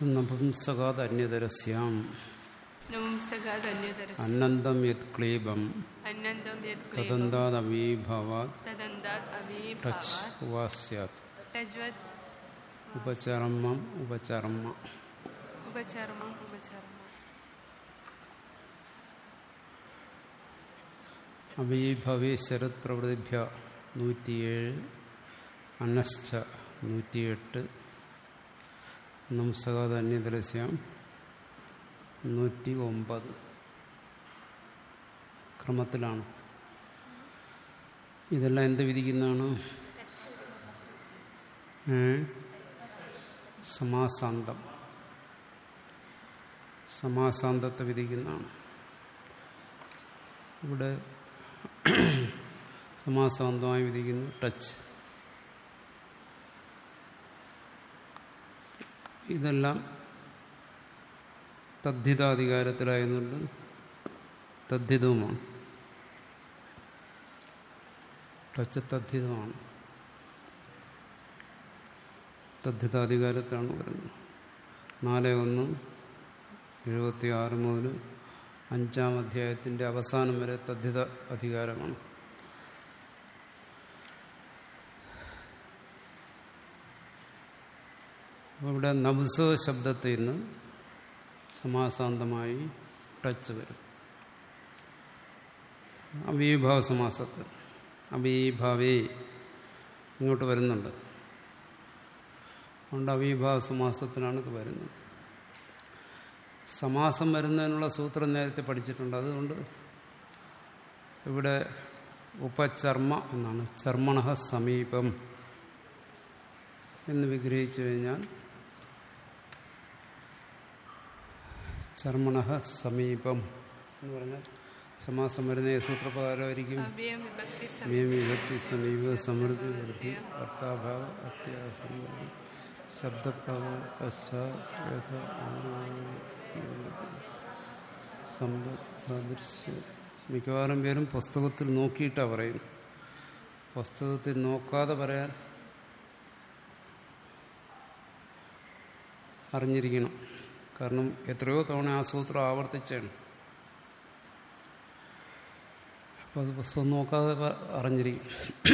നപുംസകാത് അന്യതരസ്യാം നപുംസകാദന്യതരസ് അനന്തം യത് ക്ലീബം അനന്തം യത് ക്ലേബം തദന്താദവീഭവാത് തദന്താത് ടച്ച് അവിഭാവാത് വാസ്യാത് തജ്വത് ഉപചർമ്മം ഉപചർമ്മ ഉപചർമ്മം ഉപചർമ്മം അവീഭവേ ശരത് പ്രവൃത്തിഭ്യ നൂറ്റിയേഴ് അനശ്ച നൂറ്റിയെട്ട് നംസകാത് അന്യതരസ്യാം നൂറ്റി ഒമ്പത് ക്രമത്തിലാണ് ഇതെല്ലാം എന്ത് വിധിക്കുന്നതാണ് ഏ? സമാസാന്തം സമാസാന്തത്തെ വിധിക്കുന്നതാണ് ഇവിടെ സമാസാന്തമായി വിധിക്കുന്നു ടച്ച് ഇതെല്ലാം തദ്ധിതാധികാരത്തിലായതുകൊണ്ട് തദ്ധിതവുമാണ് ടച്ച് തദ്ധിതമാണ് തദ്ധിതാധികാരത്തിലാണ് വരുന്നത് നാല് ഒന്ന് എഴുപത്തി ആറ് മുതൽ അഞ്ചാം അധ്യായത്തിൻ്റെ അവസാനം വരെ തദ്ധിത അധികാരമാണ് അപ്പോൾ ഇവിടെ നബ്സ് ശബ്ദത്തിൽ നിന്ന് സമാസാന്തമായി ടച്ച് വരും അവീഭാവ സമാസത്തിൽ അവീഭാവേ ഇങ്ങോട്ട് വരുന്നുണ്ട് അതുകൊണ്ട് അവീഭാവ സമാസത്തിനാണ് ഇത് വരുന്നത് സമാസം വരുന്നതിനുള്ള സൂത്രം നേരത്തെ പഠിച്ചിട്ടുണ്ട് അതുകൊണ്ട് ഇവിടെ ഉപചർമ്മ എന്നാണ് ചർമ്മണ സമീപം എന്ന് വിഗ്രഹിച്ചു കഴിഞ്ഞാൽ ചർമ്മണ സമീപം എന്ന് പറഞ്ഞാൽ സമാസം വരുന്ന ഏത് സൂത്രപ്രകാരമായിരിക്കും അവ്യം വിഭക്തി സമയം വിഭക്തി സമീപ സമൃദ്ധി വൃദ്ധി അർത്ഥാഭാവ അത്യാസമൃദ്ധി ശബ്ദപ്രവ പശ്ചാത്ത സമ്പദ് സാദൃശ്യം മിക്കവാറും പേരും പുസ്തകത്തിൽ നോക്കിയിട്ടാണ് പറയുന്നത് പുസ്തകത്തിൽ നോക്കാതെ പറയാൻ അറിഞ്ഞിരിക്കണം കാരണം എത്രയോ തവണ ആ സൂത്രം ആവർത്തിച്ചാണ് അപ്പോൾ അത് പുസ്തകം നോക്കാതെ പ- അറിഞ്ഞിരിക്കും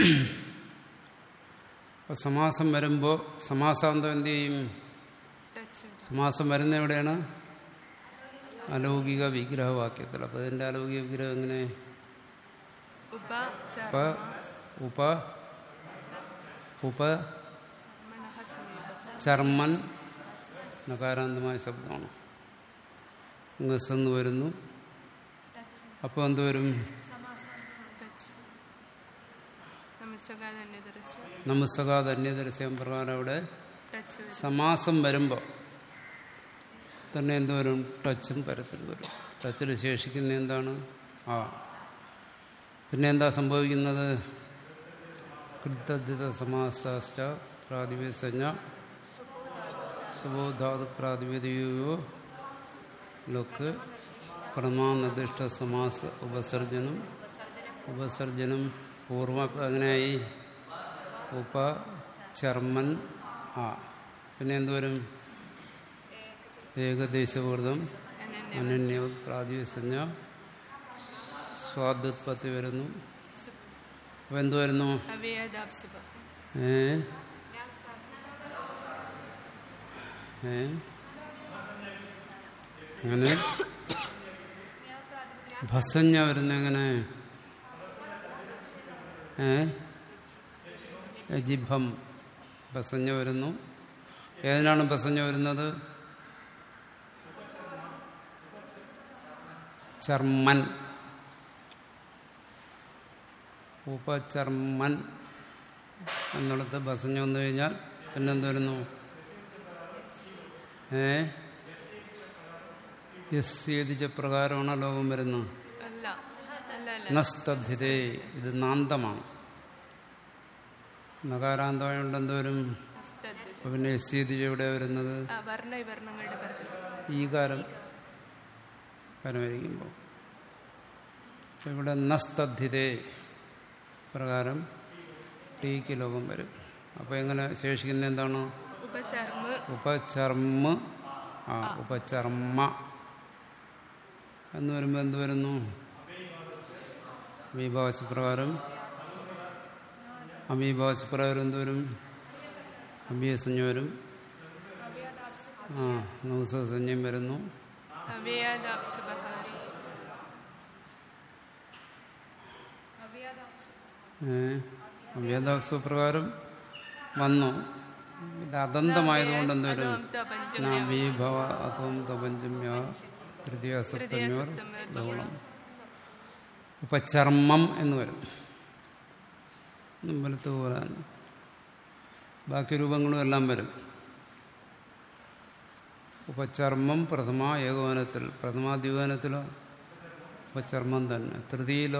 അപ്പോൾ സമാസം വരുമ്പോൾ സമാസാന്തം എന്ത് ചെയ്യും ടച്ച് സമാസം വരുന്ന എവിടെയാണ് അലൗകിക വിഗ്രഹവാക്യത്തിൽ അപ്പോൾ ഇതിൻ്റെ അലൗകിക വിഗ്രഹം എങ്ങനെ ഉപ ഉപ ഉപ ഉപ ചർമ്മണഃ സമീപം ചർമ്മൻ നകാരാന്തമായ ശബ്ദമാണ് ഗസ് എന്ന് വരുന്നു അപ്പോൾ എന്ത് വരും ടച്ച് നമസ്കാരന്യതരസ് നമസ്സകാത് അന്യദർശയം പ്രകാരം അവിടെ ടച്ച് വരും. സമാസം വരുമ്പോൾ തന്നെ എന്ത് വരും ടച്ചും പരത്തിൽ വരും ടച്ചിൽ ശേഷിക്കുന്ന എന്താണ് ആ പിന്നെ എന്താ സംഭവിക്കുന്നത് കൃത്യധിത സമാസാശ്ച പ്രാതിപസഞ്ജ സുബോധാതു പ്രാതിപതിയോ ലൊക്ക് പ്രമാനിർദ്ദിഷ്ട സമാസ ഉപസർജനം ഉപസർജനം പൂർവ അങ്ങനെയായി ഉപ ചർമ്മൻ ആ പിന്നെ എന്തുവരും ഏകദേശപൂർദ്ധം അനന്യ അനന്യ പ്രാതിസഞ്ജ സ്വാദുത്പത്തി വരുന്നു അപ്പം എന്ത് വരുന്നു അവ്യയദാപ്സുപ ഏ ഏ അങ്ങനെ ഭസഞ്ഞ വരുന്ന എങ്ങനെ ഏ ജിഭം ബസഞ്ഞ വരുന്നു ഏതിനാണ് ബസഞ്ഞ വരുന്നത് ചർമ്മൻ ഉപചർമ്മൻ എന്നിടത്ത് ബസഞ്ഞ വന്നു കഴിഞ്ഞാൽ പിന്നെന്ത് വരുന്നു ഏ യസ്യേതിച്ച പ്രകാരമാണ് ലോകം വരുന്നത് അല്ല അല്ല അല്ല നസ്തദ്ധിതേ ഇത് നാന്തമാണ് നകാരാന്തമായോണ്ട് എന്തോരും അസ്തദ്. അപ്പൊ പിന്നെ യസ്യേതിച്ച എവിടെ വരുന്നത് ആ, വർണ്ണ വിവർണങ്ങളുടെ പദത്തിൽ ഈകാരം പരമരിക്കുമ്പോൾ ഇവിടെ നസ്തദ്ധിതേ പ്രകാരം ടീക്ക് ലോകം വരും അപ്പോൾ എങ്ങനെ ശേഷിക്കുന്ന എന്താണ് ഉപചർമ്മ ഉപചർമ്മ ആ ഉപചർമ്മ എന്ന് വരുമ്പോൾ എന്ത് വരുന്നു അമീഭാവശപ്രകാരം അമീഭാവശപ്രകാരം എന്ത് വരും അഭ്യസഞ്ജ വരും ആ നവസഞ്ജം വരുന്നു അവ്യയാദാപ്സുബഹാരി വേദാസുപ്രകാരം വന്നു ഇത് അതന്തമായതുകൊണ്ട് എന്ത് വരും പഞ്ചം നവീഭവ അതം തപഞ്ചമ്യ തൃതീയ സപ്തമ്യോർ ബഹുളം ഉപചർമ്മം എന്ന് വരും മുമ്പലത്ത് പോലെ തന്നെ ബാക്കി രൂപങ്ങളും എല്ലാം വരും ഉപചർമ്മം പ്രഥമ ഏകോപനത്തിൽ പ്രഥമ ദ്വികോനത്തിലോ ഉപചർമ്മം തന്നെ തൃതിയിലോ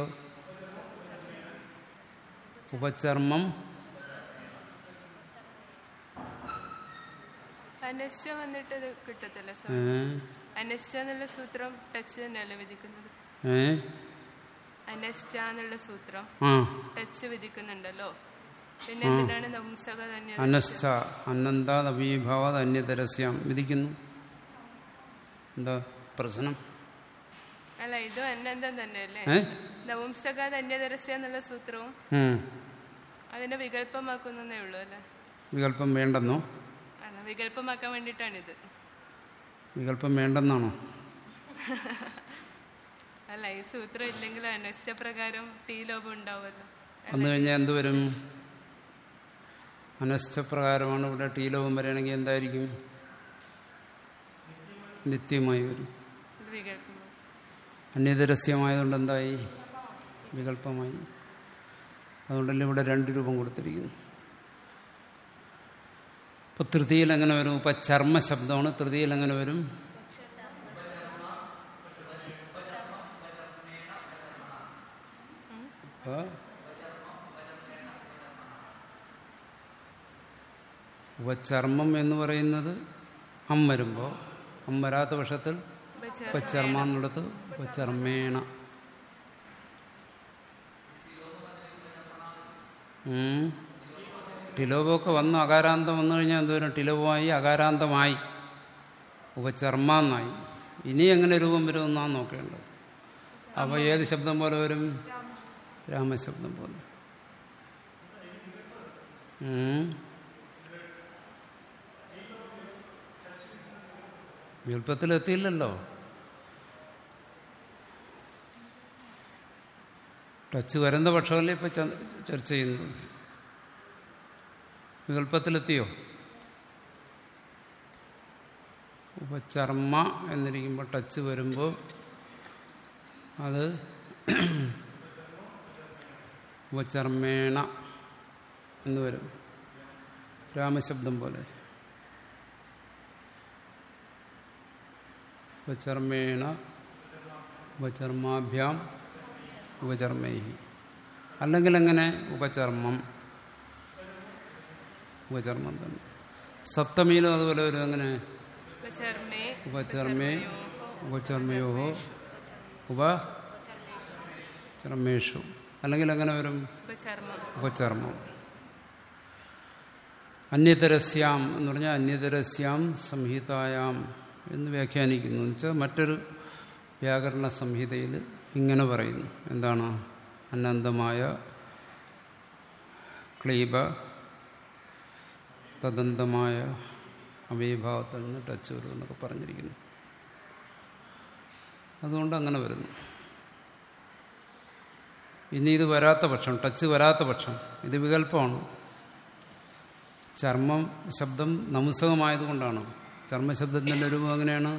ഉപചർമ്മം അനശ്ച വന്നിട്ട് ഇത് കിട്ടത്തില്ല സർ ഏ അനശ്ച എന്നുള്ള സൂത്രം ടച്ച് തന്നെയല്ലേ വിധിക്കുന്നത് ഏ അനശ്ച എന്നുള്ള സൂത്രം ആ ടച്ച് വിധിക്കുന്നുണ്ടല്ലോ പിന്നെ എന്തിനാണ് നംസക തന്നെ അനശ്ച അനന്താത് അഭീഭാവാത് അന്യതരസ്യാം വിധിക്കുന്നു എന്താ പ്രശ്നം അല്ല ഇതും അനന്തം തന്നെയല്ലേ ഏ നവംസക ധന്യതരസ്യ എന്നുള്ള സൂത്രവും ഉം. അതിനെ വികല്പമാക്കുന്നേ ഉള്ളൂ അല്ലേ വികല്പം വേണ്ടെന്നോ അല്ല വികല്പമാക്കാൻ വേണ്ടിയിട്ടാണിത് വികല്പം വേണ്ടെന്നാണോ അല്ല ഈ സൂത്രം ഇല്ലെങ്കിൽ അനശ്ച പ്രകാരം ടീ ലോപം ഉണ്ടാവുമല്ലോ വന്നു കഴിഞ്ഞാൽ എന്ത് വരും അനശ്ചപ്രകാരമാണ് ഇവിടെ ടീലോപം വരികയാണെങ്കിൽ എന്തായിരിക്കും നിത്യമായി വരും ഇത് വികല്പം അന്യതരസ്യമായതുകൊണ്ട് എന്തായി വികല്പമായി അതുകൊണ്ടല്ലേ ഇവിടെ രണ്ട് രൂപം കൊടുത്തിരിക്കുന്നു ഇപ്പൊ തൃതിയിൽ എങ്ങനെ വരും ഇപ്പൊ ചർമ്മ ശബ്ദമാണ് തൃതിയിൽ എങ്ങനെ വരും ഇപ്പൊ ഉപചർമ്മം എന്ന് പറയുന്നത് അം വരുമ്പോൾ അം വരാത്ത പക്ഷത്തിൽ ഉപച- ഉപചർമ്മ എന്നുള്ളത് ഉപചർമ്മേണ ഉം. ടിലോപമൊക്കെ വന്നു അകാരാന്തം വന്നു കഴിഞ്ഞാൽ എന്തോരം ടിലോപമായി അകാരാന്തമായി ഉപചർമ്മ എന്നായി ഇനി എങ്ങനെ രൂപം വരുമെന്നാണ് നോക്കേണ്ടത് അപ്പോൾ ഏത് ശബ്ദം പോലെ വരും രാമശബ്ദം പോലെ ഉം. വികല്പത്തിലെത്തിയില്ലല്ലോ ടച്ച് വരുന്ന പക്ഷമല്ലേ ഇപ്പൊ ച- ചർച്ച ചെയ്യുന്നത് വികല്പത്തിലെത്തിയോ ഉപചർമ്മ എന്നിരിക്കുമ്പോൾ ടച്ച് വരുമ്പോൾ അത് ഉപചർമ്മേണ എന്ന് വരും രാമശബ്ദം പോലെ ഉപചർമ്മേണ ഉപചർമാഭ്യാം ഉപചർമ്മൈ അല്ലെങ്കിൽ എങ്ങനെ ഉപചർമ്മം ഉപചർമ്മം തന്നെ സപ്തമിയിലും അതുപോലെ വരും എങ്ങനെ ഉപചർമ്മേ ഉപചർമ്മേ ഉപചർമ്മയോ ഉപ ചർമ്മേഷു അല്ലെങ്കിൽ എങ്ങനെ വരും ഉപചർമ്മം ഉപചർമ്മം അന്യതരസ്യാം എന്ന് പറഞ്ഞാൽ അന്യതരസ്യാം സംഹിതായാം എന്ന് വ്യാഖ്യാനിക്കുന്നു എന്ന് വെച്ചാൽ മറ്റൊരു വ്യാകരണ സംഹിതയിൽ ഇങ്ങനെ പറയുന്നു എന്താണ് അനന്തമായ ക്ലീബ തദന്തമായ അവയഭാവത്തിൽ നിന്ന് ടച്ച് വരും എന്നൊക്കെ പറഞ്ഞിരിക്കുന്നു അതുകൊണ്ട് അങ്ങനെ വരുന്നു ഇനി ഇത് വരാത്ത പക്ഷം ടച്ച് വരാത്ത പക്ഷം ഇത് വികല്പമാണ് ചർമ്മം ശബ്ദം നമുസകമായതുകൊണ്ടാണ് ചർമ്മശബ്ദത്തിൻ്റെ രൂപം എങ്ങനെയാണ്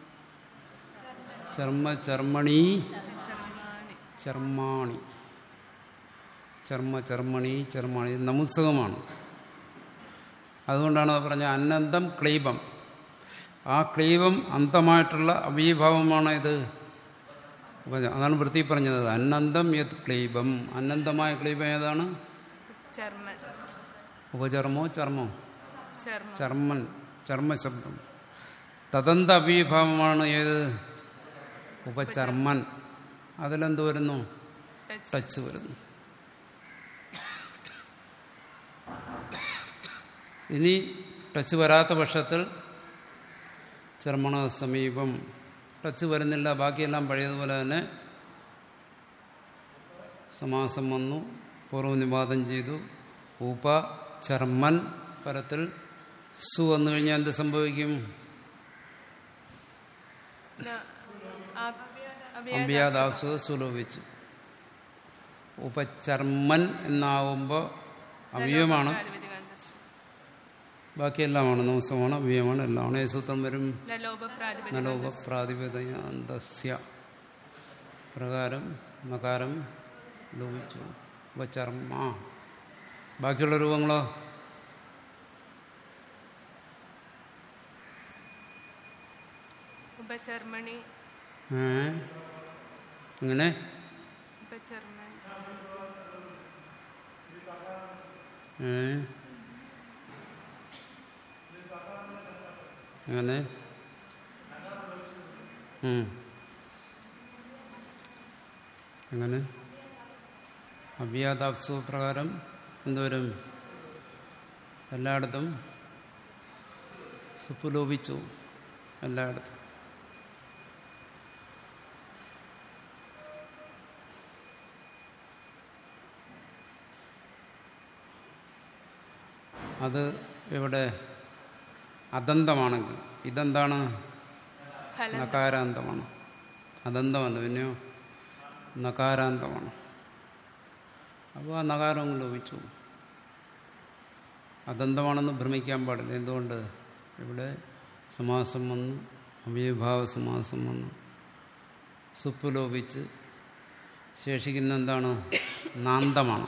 ചർമ്മ ചർമ്മണി ചർമ്മാണി ചർമ്മാണി ചർമ്മ ചർമ്മണി ചർമ്മാണി ഇത് നമുസകമാണ് അതുകൊണ്ടാണ് അത് പറഞ്ഞ അനന്തം ക്ലീബം ആ ക്ലീബം അന്തമായിട്ടുള്ള അവീഭാവമാണ് ഇത് അപ്പൊ അതാണ് വൃത്തി പറഞ്ഞത് അനന്തം യത് ക്ലീബം അനന്തമായ ക്ലീബം ഏതാണ് ചർമ്മ ഉപചർമ്മോ ചർമ്മോ ചർമ്മം ചർമ്മൻ ചർമ്മശബ്ദം തദന്ത അവീഭാവമാണ് ഏത് ഉപചർമ്മൻ അതിലെന്ത് വരുന്നു ടച്ച് ടച്ച് വരുന്നു ഇനി ടച്ച് വരാത്ത പക്ഷത്തിൽ ചർമ്മണ സമീപം ടച്ച് വരുന്നില്ല ബാക്കിയെല്ലാം പഴയതുപോലെ തന്നെ സമാസം വന്നു പൂർവ്വനിവാദം ചെയ്തു ഉപ ചർമ്മൻ പരത്തിൽ സു വന്നു കഴിഞ്ഞാൽ എന്ത് സംഭവിക്കും ന- ആ- അവ്യയ അമ്പിയാദാസു സുലോഭിച്ചു ഉപചർമ്മൻ എന്നാവുമ്പോൾ അവയവമാണ് പ്രാതിപതികാന്തസ്. ബാക്കിയെല്ലാമാണ് നവസമാണ് അവയവമാണ് എല്ലാമാണ് ഏ സൂത്രം വരും ന ലോപ പ്രാതിപതികാന്തസ്. നലോപ പ്രാതിപദയന്തസ്യ പ്രകാരം നകാരം ലോപിച്ചു ഉപചർമ്മ ബാക്കിയുള്ള രൂപങ്ങളോ ഉപചർമ്മണി ഏ? അങ്ങനെ ഉപചർമ്മണി ഏ? അങ്ങനെ ഉം. അങ്ങനെ അവ്യാതാപ്സു പ്രകാരം എന്തോരും എല്ലായിടത്തും സുപ്പ് ലോപിച്ചു എല്ലായിടത്തും അത് ഇവിടെ അദന്തമാണെങ്കിൽ ഇതെന്താണ് ഫലം നകാരാന്തമാണ് അദന്തമല്ല പിന്നെയോ നകാരാന്തമാണ് അപ്പോൾ ആ നകാരം അങ്ങ് ലോപിച്ചു അദന്തമാണെന്ന് ഭ്രമിക്കാൻ പാടില്ല എന്തുകൊണ്ട് ഇവിടെ സമാസം വന്ന് അവ്യഭാവ സമാസം വന്ന് സുപ്പ് ലോപിച്ച് ശേഷിക്കുന്ന എന്താണ് നാന്തമാണ്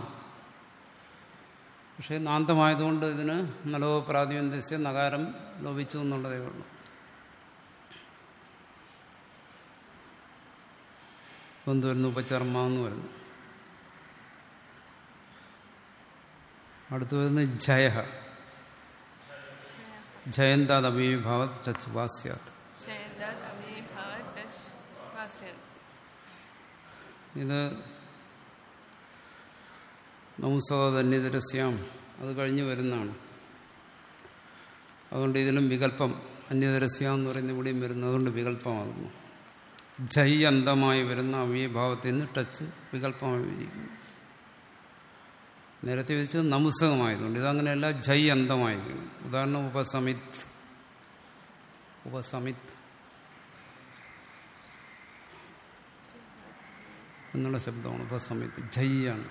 പക്ഷേ നാന്തമായതുകൊണ്ട് ഇതിന് നലോ പ്രാതിബന്ധസ്യ നകാരം ലോപിച്ചു എന്നുള്ളതേ ഉള്ളൂ എന്ത് വരുന്നു ഉപചർമ്മ എന്ന് വരുന്നു അടുത്ത് വരുന്നത് ജയ ജയന്താത് അമീഭാവ ടച്ച് വാസ്യാത് ജയന്താത് അവ്യയഭാവ ടച്ച് വാസ്യന്ത്. ഇത് നൗസോദന്യതരസ്യാം അത് കഴിഞ്ഞ് വരുന്നതാണ് അതുകൊണ്ട് ഇതിലും വികല്പം അന്യതരസ്യാം എന്ന് പറയുന്ന ഇവിടെയും വരുന്നു അതുകൊണ്ട് വികല്പമാകുന്നു ജയ് അന്തമായി വരുന്ന അവ്യഭാവത്തിൽ നിന്ന് ടച്ച് വികല്പമായി വിധിക്കുന്നു നേരത്തെ വിധിച്ചത് നമുസകമായതുകൊണ്ട് ഇതങ്ങനെയല്ല ജയ് അന്തമായിരിക്കണം ഉദാഹരണം ഉപസമിത് ഉപസമിത് എന്നുള്ള ശബ്ദമാണ് ഉപസമിത് ജയ്യാണ്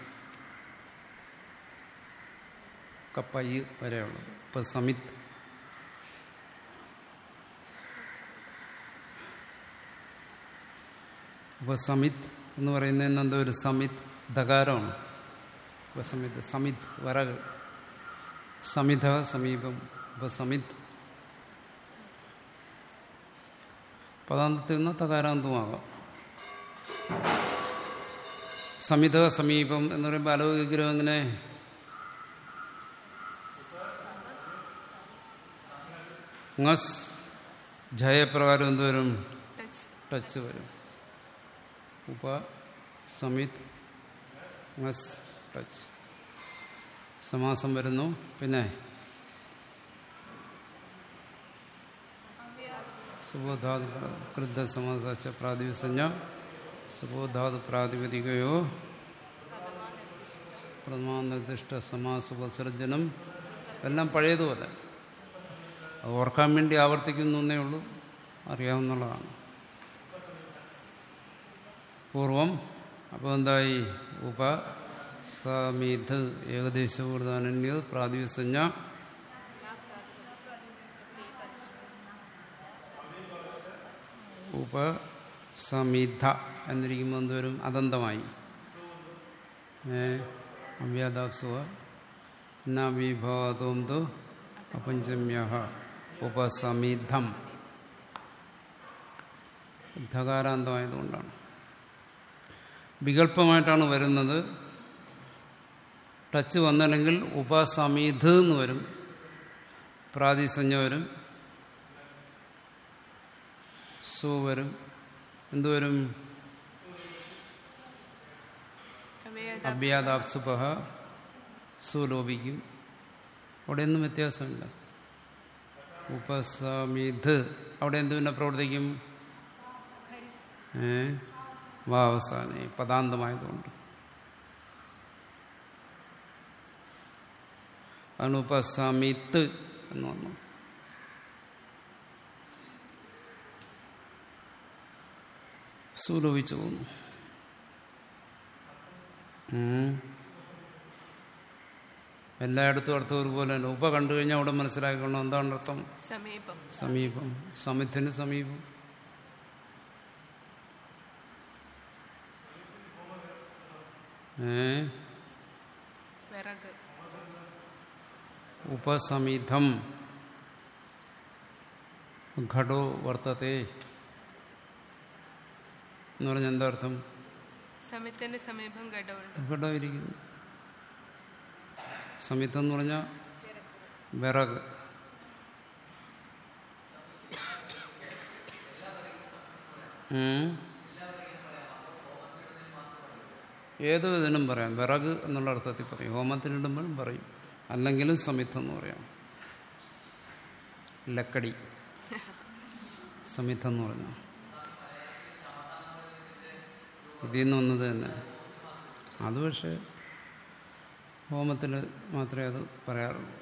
കപ്പൈ വരെയുള്ളത് ഉപസമിത് ഉപസമിത് എന്ന് പറയുന്നതിന് എന്താ ഒരു സമിത് ദകാരമാണ് ഉപസമിത് സമിത് വരക് സമിത സമീപം ഉപസമിത് പദാന്തത്തിൽ നിന്ന് തകാരാന്തമാകാം സമിത സമീപം എന്ന് പറയുമ്പോൾ അലൗകിഗ്രഹം എങ്ങനെ ngസ് ജയപ്രകാരം എന്തുവരും ടച്ച് ടച്ച് വരും ഉപ സമിത് ngസ് ടച്ച് സമാസം വരുന്നു പിന്നെ സുബോധാതു കൃദ്ധ സമാസ പ്രാതിപസഞ്ജ സുബോധാതു പ്രാതിപതികയോ പ്രഥമാനിർദ്ദിഷ്ട സമാസുപസർജനം എല്ലാം പഴയതുപോലെ അത് ഓർക്കാൻ വേണ്ടി ആവർത്തിക്കുന്നു എന്നേ ഉള്ളൂ അറിയാവുന്നതാണ് പൂർവം അപ്പോൾ എന്തായി ഉപ സമീത് ഏകദേശകൂടുതലന്യത് പ്രാതിപസഞ്ജ ഉപസമിധ എന്നിരിക്കുമ്പോൾ എന്തോരും അദന്തമായി അവ്യാദാപ്സുവ നവിഭാതോന്തു അപഞ്ചമ്യ ഉപസമിധം ധകാരാന്തമായതുകൊണ്ടാണ് വികല്പമായിട്ടാണ് വരുന്നത് ടച്ച് വന്നില്ലെങ്കിൽ ഉപസമിധ് എന്ന് വരും പ്രാതിസഞ്ജ വരും സു വരും എന്തുവരും അവ്യയത അഭ്യാദാപ്സുപഹ സുലോപിക്കും അവിടെയൊന്നും വ്യത്യാസമില്ല ഉപസമിത് അവിടെ എന്ത് പിന്നെ പ്രവർത്തിക്കും ഏ വാ അവസാനം പദാന്തമായതുകൊണ്ട് അതാണ് ഉപസമിത്ത് എന്ന് വന്നു സുലോഭിച്ചു പോകുന്നു ഉം. എല്ലായിടത്തും അർത്ഥം ഒരുപോലെ തന്നെ ഉപ കണ്ടു കഴിഞ്ഞാൽ അവിടെ മനസ്സിലാക്കണം എന്താണ് അർത്ഥം സമീപം സമീപം സമിത്തിന് സമീപം ഏ വിറക് ഉപസമിധം ഘടോ വർത്തത്തെ എന്ന് പറഞ്ഞ എന്താ അർത്ഥം സമയത്തിന്റെ സമീപം ഘടമുണ്ട് ഘടം ഇരിക്കുന്നു സമിത്തം എന്ന് പറഞ്ഞാൽ വിറക് ഉം. ഏത് ഇതിനും പറയാം വിറക് എന്നുള്ള അർത്ഥത്തിൽ പറയും ഹോമത്തിനിടുമ്പോഴും പറയും അല്ലെങ്കിലും സമിത്തം എന്ന് പറയാം ലക്കടി സമിത്തം എന്ന് പറഞ്ഞാൽ ഇതിൽ നിന്ന് വന്നത് തന്നെ അത് പക്ഷേ ഹോമത്തിൽ മാത്രമേ അത് പറയാറുള്ളൂ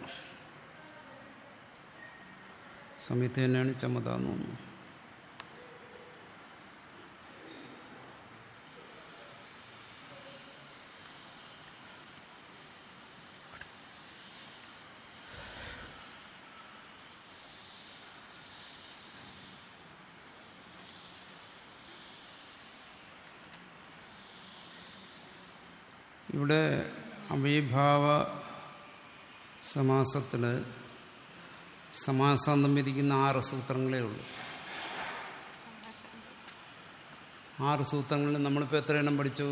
സമയത്ത് തന്നെയാണ് ചമ്മത എന്ന് തോന്നുന്നു ഇവിടെ അവിഭാവ സമാസത്തിൽ സമാസാന്തം വിധിക്കുന്ന ആറ് സൂത്രങ്ങളേ ഉള്ളൂ ആറ് സൂത്രങ്ങളിൽ നമ്മളിപ്പോൾ എത്ര എണ്ണം പഠിച്ചു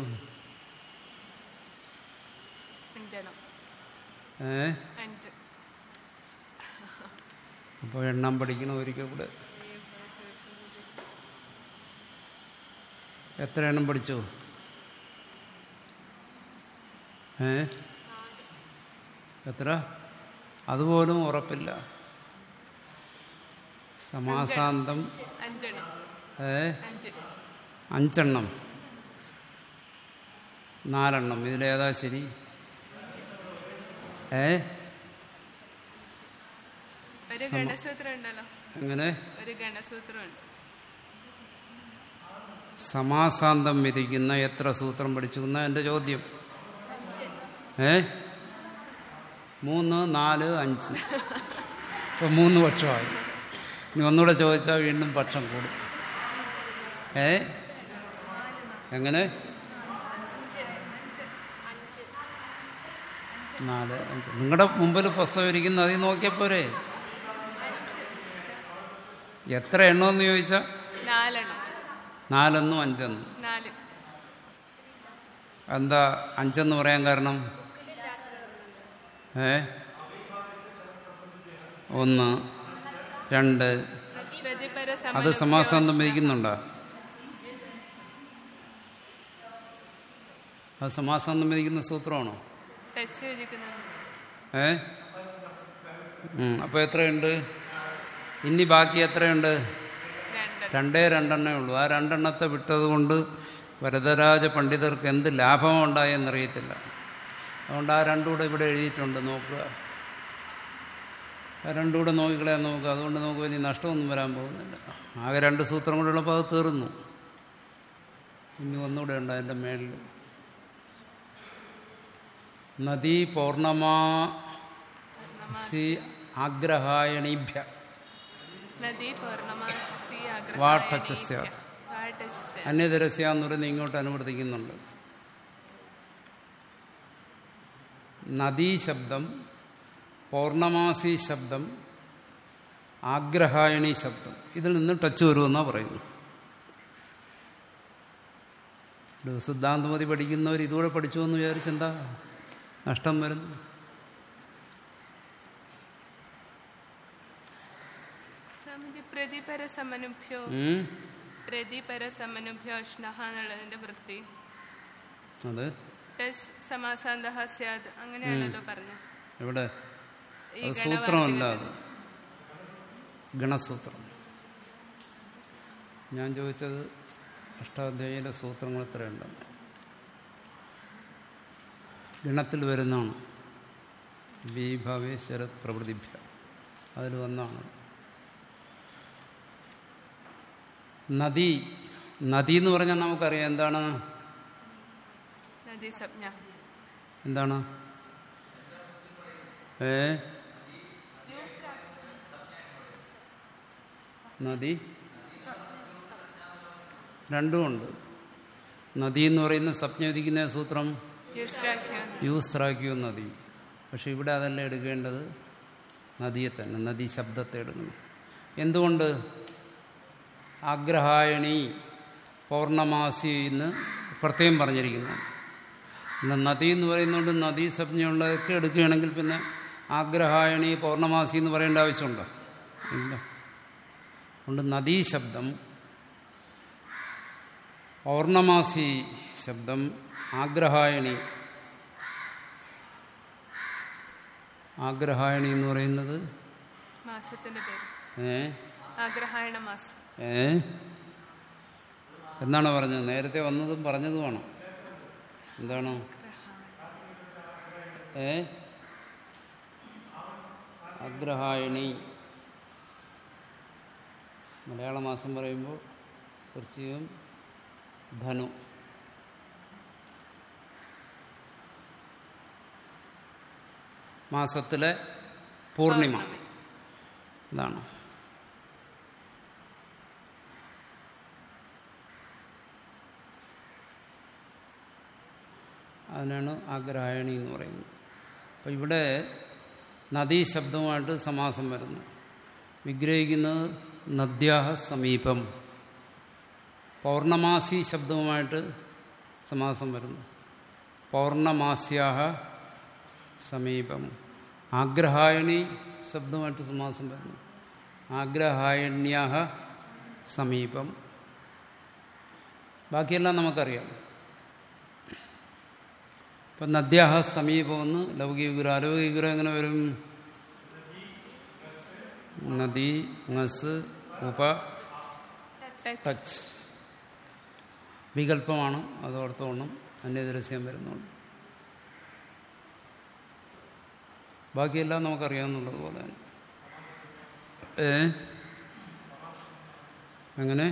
അഞ്ചെണ്ണം ഏ അഞ്ച് അപ്പോൾ എണ്ണം പഠിക്കണം ഒരിക്കൽ കൂടെ എത്ര എണ്ണം പഠിച്ചു ഏ എത്ര അതുപോലും ഉറപ്പില്ല സമാസാന്തം അഞ്ചെണ്ണം ഏ അഞ്ച് അഞ്ചെണ്ണം നാലെണ്ണം ഇതിലേതാ ശരി ഏ ഒരു ഗണസൂത്രം ഉണ്ടല്ലോ എങ്ങനെ ഒരു ഗണസൂത്രം ഉണ്ട് സമാസാന്തം വിധിക്കുന്ന എത്ര സൂത്രം പഠിച്ചു എന്നാ എന്റെ ചോദ്യം ഏ മൂന്ന് നാല് അഞ്ച് ഇപ്പൊ മൂന്ന് പക്ഷമായി ഇനി ഒന്നുകൂടെ ചോദിച്ചാൽ വീണ്ടും പക്ഷം കൂടും ഏ എങ്ങനെ നാല് അഞ്ച് നിങ്ങളുടെ മുമ്പിൽ പുസ്തകം ഇരിക്കുന്ന അതിൽ നോക്കിയാൽ പോരെ എത്ര എണ്ണമെന്ന് ചോദിച്ചാൽ നാലെണ്ണം നാലെന്നും അഞ്ചെന്നും നാല് എന്താ അഞ്ചെന്ന് പറയാൻ കാരണം ഏ ഒന്ന് രണ്ട് പ്രതിപര അത് സമാസാന്തം വിധിക്കുന്നുണ്ടോ അത് സമാസാന്തം വിധിക്കുന്ന സൂത്രമാണോ ടച്ച് യോജിക്കുന്നുണ്ട് ഏ ഉം, അപ്പൊ എത്രയുണ്ട് ഇനി ബാക്കി എത്രയുണ്ട് രണ്ട് രണ്ടേ രണ്ടെണ്ണേ ഉള്ളൂ ആ രണ്ടെണ്ണത്തെ വിട്ടതുകൊണ്ട് വരദരാജ പണ്ഡിതർക്ക് എന്ത് ലാഭമുണ്ടായെന്നറിയത്തില്ല അതുകൊണ്ട് ആ രണ്ടുകൂടെ ഇവിടെ എഴുതിയിട്ടുണ്ട് നോക്കുക ആ രണ്ടുകൂടെ നോക്കിക്കളയാൻ നോക്കുക അതുകൊണ്ട് നമുക്ക് ഇനി നഷ്ടമൊന്നും വരാൻ പോകുന്നില്ല ആകെ രണ്ട് സൂത്രം കൂടെ ഉള്ളപ്പോൾ അത് തീർന്നു ഇനി ഒന്നുകൂടെ ഉണ്ട് അതിൻ്റെ മേളിൽ നദീ പൗർണമാ സി ആഗ്രഹായണീഭ്യ നദി പൗർണമാസി വാ ടച്ച് സ്യാത് ആഗ്രഹ അന്യതരസ്യ എന്ന് പറയുന്നത് ഇങ്ങോട്ട് അനുവർത്തിക്കുന്നുണ്ട് നദീ ശബ്ദം പൗർണമാസി ശബ്ദം ആഗ്രഹായണി ശബ്ദം ഇതിൽ നിന്ന് ടച്ച് വരുമെന്നാണ് പറയുന്നു ഒരു സിദ്ധാന്തമതി പഠിക്കുന്നവർ ഇതുകൂടെ പഠിച്ചു എന്ന് വിചാരിച്ചെന്താ നഷ്ടം വരുന്നു സ്വാമിജി പ്രതിപര സമനുഭ്യോ ഉം? പ്രതിപര സമനുഭ്യോ അഷ്ണഹ എന്നുള്ളതിന്റെ വൃത്തി അത് ടച്ച് സമാസാന്ത സ്യാദ് അങ്ങനെയാണല്ലോ പറഞ്ഞത് എവിടെ ഈ അത് ഗണവാക്യത്തിൽ. സൂത്രമല്ല അത് ഗണസൂത്രം ഞാൻ ചോദിച്ചത് അഷ്ടാധ്യായിലെ സൂത്രങ്ങൾ എത്രയുണ്ട് ഗണത്തിൽ വരുന്നതാണ് വിഭവേ ശരത് പ്രവൃത്തിഭ്യ അതിൽ വന്നാണ് നദി നദി എന്ന് പറഞ്ഞാൽ നമുക്കറിയാം എന്താണ് നദി സംജ്ഞ എന്താണ് ഏ നദി രണ്ടുമുണ്ട് നദി എന്ന് പറയുന്ന സംജ്ഞ സൂത്രം യുഷ്ടാഖ്യം യൂസ്ത്രാക്കിയോ നദി പക്ഷെ ഇവിടെ അതല്ല എടുക്കേണ്ടത് നദിയെ തന്നെ നദി ശബ്ദത്തെ എടുക്കണം എന്തുകൊണ്ട് ആഗ്രഹായണി പൗർണമാസി എന്ന് പ്രത്യേകം പറഞ്ഞിരിക്കുന്നു പിന്നെ നദി എന്ന് പറയുന്നതുകൊണ്ട് നദീ സംജ്ഞയുള്ളതൊക്കെ എടുക്കുകയാണെങ്കിൽ പിന്നെ ആഗ്രഹായണി പൗർണമാസി എന്ന് പറയേണ്ട ആവശ്യമുണ്ടോ ഇല്ല അതുകൊണ്ട് നദീ ശബ്ദം പൗർണമാസി ശബ്ദം ആഗ്രഹായണി ആഗ്രഹായണി എന്ന് പറയുന്നത് മാസത്തിന്റെ പേര് ഏ ആഗ്രഹായണ മാസം ഏ എന്നാണ് പറഞ്ഞത് നേരത്തെ വന്നതും പറഞ്ഞതുമാണോ എന്താണോ ഏ അഗ്രഹായണി മലയാള മാസം പറയുമ്പോൾ വൃശ്ചികം ധനു മാസത്തിലെ പൂർണിമ ഇതാണ് അതിനാണ് ആഗ്രഹായണി എന്ന് പറയുന്നത് അപ്പം ഇവിടെ നദീ ശബ്ദമായിട്ട് സമാസം വരുന്നു വിഗ്രഹിക്കുന്നത് നദ്യാഹ സമീപം പൗർണമാസി ശബ്ദവുമായിട്ട് സമാസം വരുന്നു പൗർണമാസ്യാഹ സമീപം ആഗ്രഹായണി ശബ്ദമായിട്ട് സമാസം വരുന്നു ആഗ്രഹായണ്യാഹ സമീപം ബാക്കിയെല്ലാം നമുക്കറിയാം ഇപ്പം നദ്യാഹ സമീപമെന്ന് ലൗകികഗുരു അലൗകികഗുരു എങ്ങനെ വരും നദി ngസ് ഉപ ടച്ച് ടച്ച് വികല്പമാണ് അതോർത്തോണം അന്യദൃശ്യം വരുന്നുണ്ട് ബാക്കിയെല്ലാം നമുക്കറിയാവുന്നുള്ളത് പോലെ തന്നെ ഏ അങ്ങനെ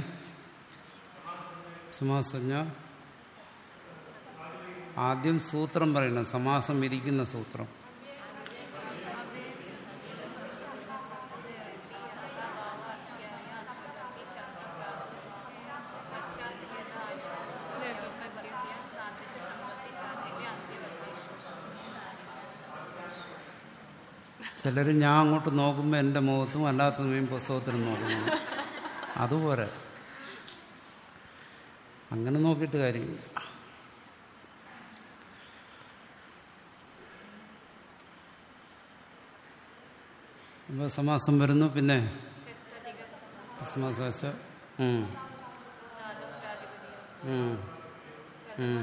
സമാസജ്ഞ ആദ്യം സൂത്രം പറയണം സമാസം വിധിക്കുന്ന സൂത്രം ചിലർ ഞാൻ അങ്ങോട്ട് നോക്കുമ്പോൾ എൻ്റെ മുഖത്തും അല്ലാത്ത സമയം പുസ്തകത്തിനും നോക്കണം അതുപോലെ അങ്ങനെ നോക്കിയിട്ട് കാര്യമില്ല ഇപ്പോൾ സമാസം വരുന്നു പിന്നെ സമാസാശ ഉം. ഉം. ഉം.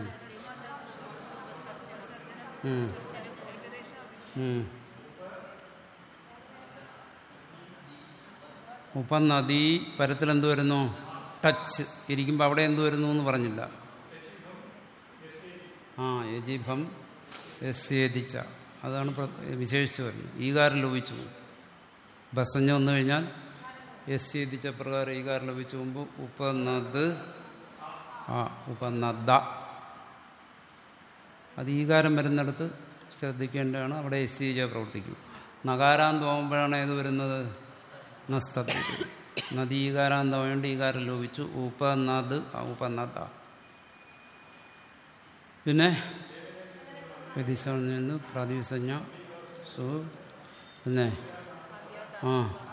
ഉം. ഉം. ഉപനദി പരത്തിൽ എന്ത് വരുന്നു ടച്ച് ഇരിക്കുമ്പോൾ അവിടെ എന്ത് വരുന്നു എന്ന് പറഞ്ഞില്ല ആ യജിഭം യസ്യേദിച്ച അതാണ് പ്ര- വിശേഷിച്ച് വരുന്നത് ഈകാരം ലോപിച്ചു ബസഞ്ഞ വന്നു കഴിഞ്ഞാൽ യസ്യേദിച്ച പ്രകാരം ഈകാരം ലോപിച്ചു മുമ്പ് ഉപനദ് ആ ഉപനദ അത് ഈകാരം വരുന്നിടത്ത് ശ്രദ്ധിക്കേണ്ടതാണ് അവിടെ എസ് പ്രവർത്തിക്കും നകാരാന്തമാകുമ്പോഴാണ് ഏത് വരുന്നത് നസ്തത്തിൽ നദീകാരാന്തമായതുകൊണ്ട് ഈകാരം ലോപിച്ചു ഉപനദ് ആ ഉപനദ പിന്നെ വ്യതിസഞ്ജ നിന്ന് പ്രാതിസഞ്ജ സു പിന്നെ ആ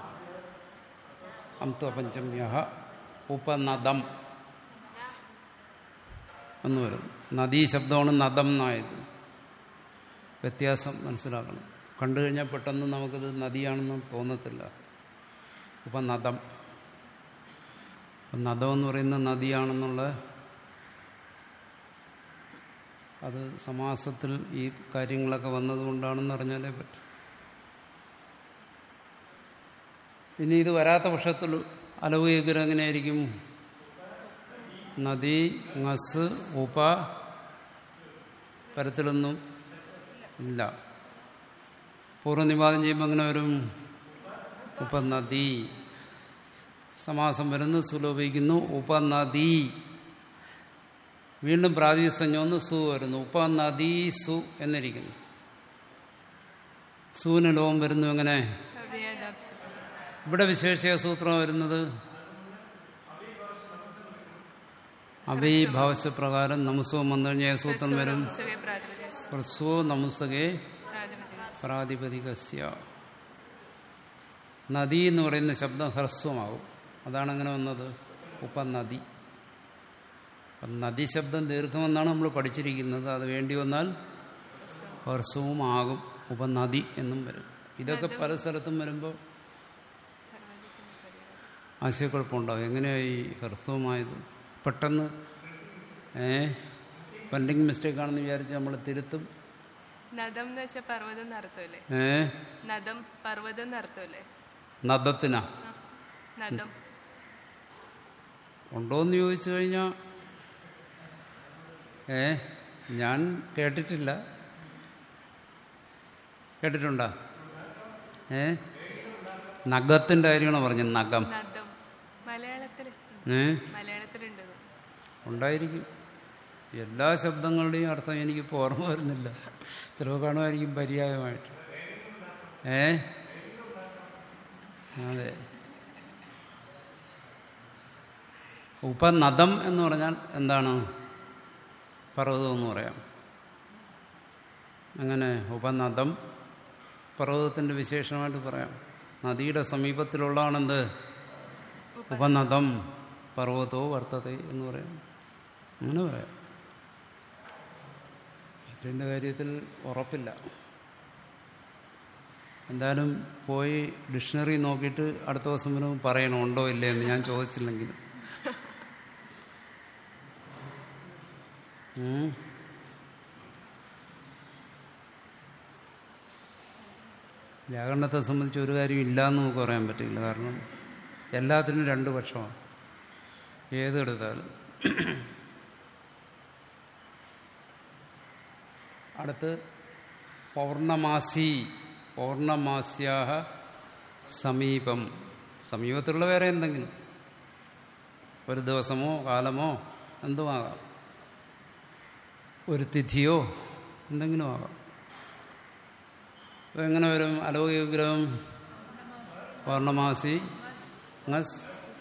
അംത്വ പഞ്ചമ്യ ഉപനദം എന്ന് വരും നദീ ശബ്ദമാണ് നദം എന്നായത് വ്യത്യാസം മനസ്സിലാക്കണം കണ്ടു കഴിഞ്ഞാൽ പെട്ടെന്ന് നമുക്കിത് നദിയാണെന്ന് തോന്നത്തില്ല ഉപനദം നദം എന്ന് പറയുന്ന നദിയാണെന്നുള്ള അത് സമാസത്തിൽ ഈ കാര്യങ്ങളൊക്കെ വന്നതുകൊണ്ടാണെന്ന് അറിഞ്ഞാലേ പറ്റും ഇനി ഇത് വരാത്ത പക്ഷത്തിൽ അലൗകികരം എങ്ങനെയായിരിക്കും നദി ngസ് ഉപ പരത്തിലൊന്നും ഇല്ല പൂർവ്വനിവാദം ചെയ്യുമ്പോൾ എങ്ങനെ വരും ഉപനദി സമാസം വരുന്നു സുലോഭിക്കുന്നു ഉപനദി വീണ്ടും പ്രാതിസഞ്ജമെന്ന് സു വരുന്നു ഉപനദീ സു എന്നിരിക്കുന്നു സൂന് ലോകം വരുന്നു എങ്ങനെ അവ്യയദാപ്സം ഇവിടെ വിശേഷിക സൂത്രം വരുന്നത് അവൈഭാവസ്യ പ്രകാരം നമുസവും വന്നു കഴിഞ്ഞാൽ സൂത്രം വരും സുഖേ പ്രാതിപതികസ് ഹ്രസ്വോ നമുസകേ പ്രാതിപതികസ് പ്രാതിപതികസ്യ നദി എന്ന് പറയുന്ന ശബ്ദം ഹ്രസ്വമാകും അതാണ് അങ്ങനെ വന്നത് ഉപനദി അപ്പം നദി ശബ്ദം ദീർഘമെന്നാണ് നമ്മൾ പഠിച്ചിരിക്കുന്നത് അത് വേണ്ടി വന്നാൽ ഹ്രസ്വവുമാകും ഉപനദി എന്നും വരും ഇതൊക്കെ പല സ്ഥലത്തും വരുമ്പോൾ ആശയക്കുഴപ്പമുണ്ടാവും എങ്ങനെയായി ഹ്രസ്വമായത് പെട്ടെന്ന് ഏ പെൻഡിങ് മിസ്റ്റേക്ക് ആണെന്ന് വിചാരിച്ച് നമ്മൾ തിരുത്തും നദം എന്ന് വെച്ചാൽ പർവ്വതം എന്നർത്ഥമല്ലേ ഏ നദം പർവ്വതം എന്നർത്ഥമല്ലേ നദത്തിനാ ആ, നദം ഉണ്ടോയെന്ന് ചോദിച്ചു കഴിഞ്ഞാൽ ഏ ഞാൻ കേട്ടിട്ടില്ല കേട്ടിട്ടുണ്ടോ ഏ നഖത്തിൻ്റെ കാര്യമാണോ പറഞ്ഞത് നഖം നദം മലയാളത്തിൽ ഏ മലയാളത്തിലുണ്ട് ഇത്. ഉണ്ടായിരിക്കും എല്ലാ ശബ്ദങ്ങളുടെയും അർത്ഥം എനിക്കിപ്പോൾ ഓർമ്മ വരുന്നില്ല ചിലവ് കാണുമായിരിക്കും പര്യായമായിട്ട് ഏ അതെ ഉപനദം എന്ന് പറഞ്ഞാൽ എന്താണ് പർവ്വതം എന്ന് പറയാം അങ്ങനെ ഉപനദം പർവ്വതത്തിൻ്റെ വിശേഷമായിട്ട് പറയാം നദിയുടെ സമീപത്തിലുള്ളതാണെന്ത് ഉപനദം പർവ്വതോ വർത്തത എന്ന് പറയാം അങ്ങനെ പറയാം മറ്റതിൻ്റെ കാര്യത്തിൽ ഉറപ്പില്ല എന്തായാലും പോയി ഡിക്ഷണറി നോക്കിയിട്ട് അടുത്ത ദിവസം വരും പറയണം ഉണ്ടോ ഇല്ലേ എന്ന് ഞാൻ ചോദിച്ചില്ലെങ്കിലും ഉം. വ്യാകരണത്തെ സംബന്ധിച്ച് ഒരു കാര്യം ഇല്ല എന്ന് നമുക്ക് പറയാൻ പറ്റില്ല കാരണം എല്ലാത്തിനും രണ്ട് പക്ഷമാണ് ഏതെടുത്താലും അടുത്ത് പൗർണമാസി പൗർണമാസ്യാഹ സമീപം സമീപത്തുള്ള വേറെ എന്തെങ്കിലും ഒരു ദിവസമോ കാലമോ എന്തുമാകാം ഒരു തിഥിയോ എന്തെങ്കിലും ആകാം അപ്പോൾ എങ്ങനെ വരും അലൗകിക ഗ്രഹം പൗർണമാസി ngസ്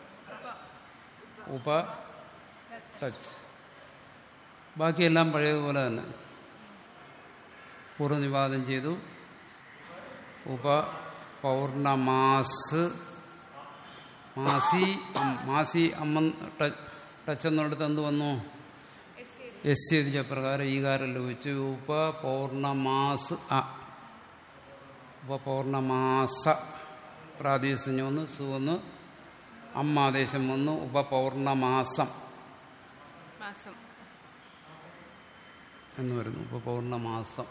ഉപ ടച്ച് ബാക്കിയെല്ലാം പഴയതുപോലെ തന്നെ പൂർവ്വനിവാദം ചെയ്തു ഉപ പൗർണമാസ് മാസി അം- മാസി അമ്മ ടച്ച് എന്നിടത്ത് എന്ത് വന്നു എസ് എതിച്ച പ്രകാരം ഈകാരം ലഭിച്ചു ഉപ പൗർണമാസ് അ ഉപ പൗർണമാസ പ്രാദേശികം വന്നു സു വന്നു അമ്മാദേശം വന്നു ഉപ പൗർണമാസം മാസം എന്ന് വരുന്നു ഇപ്പോൾ പൗർണമാസം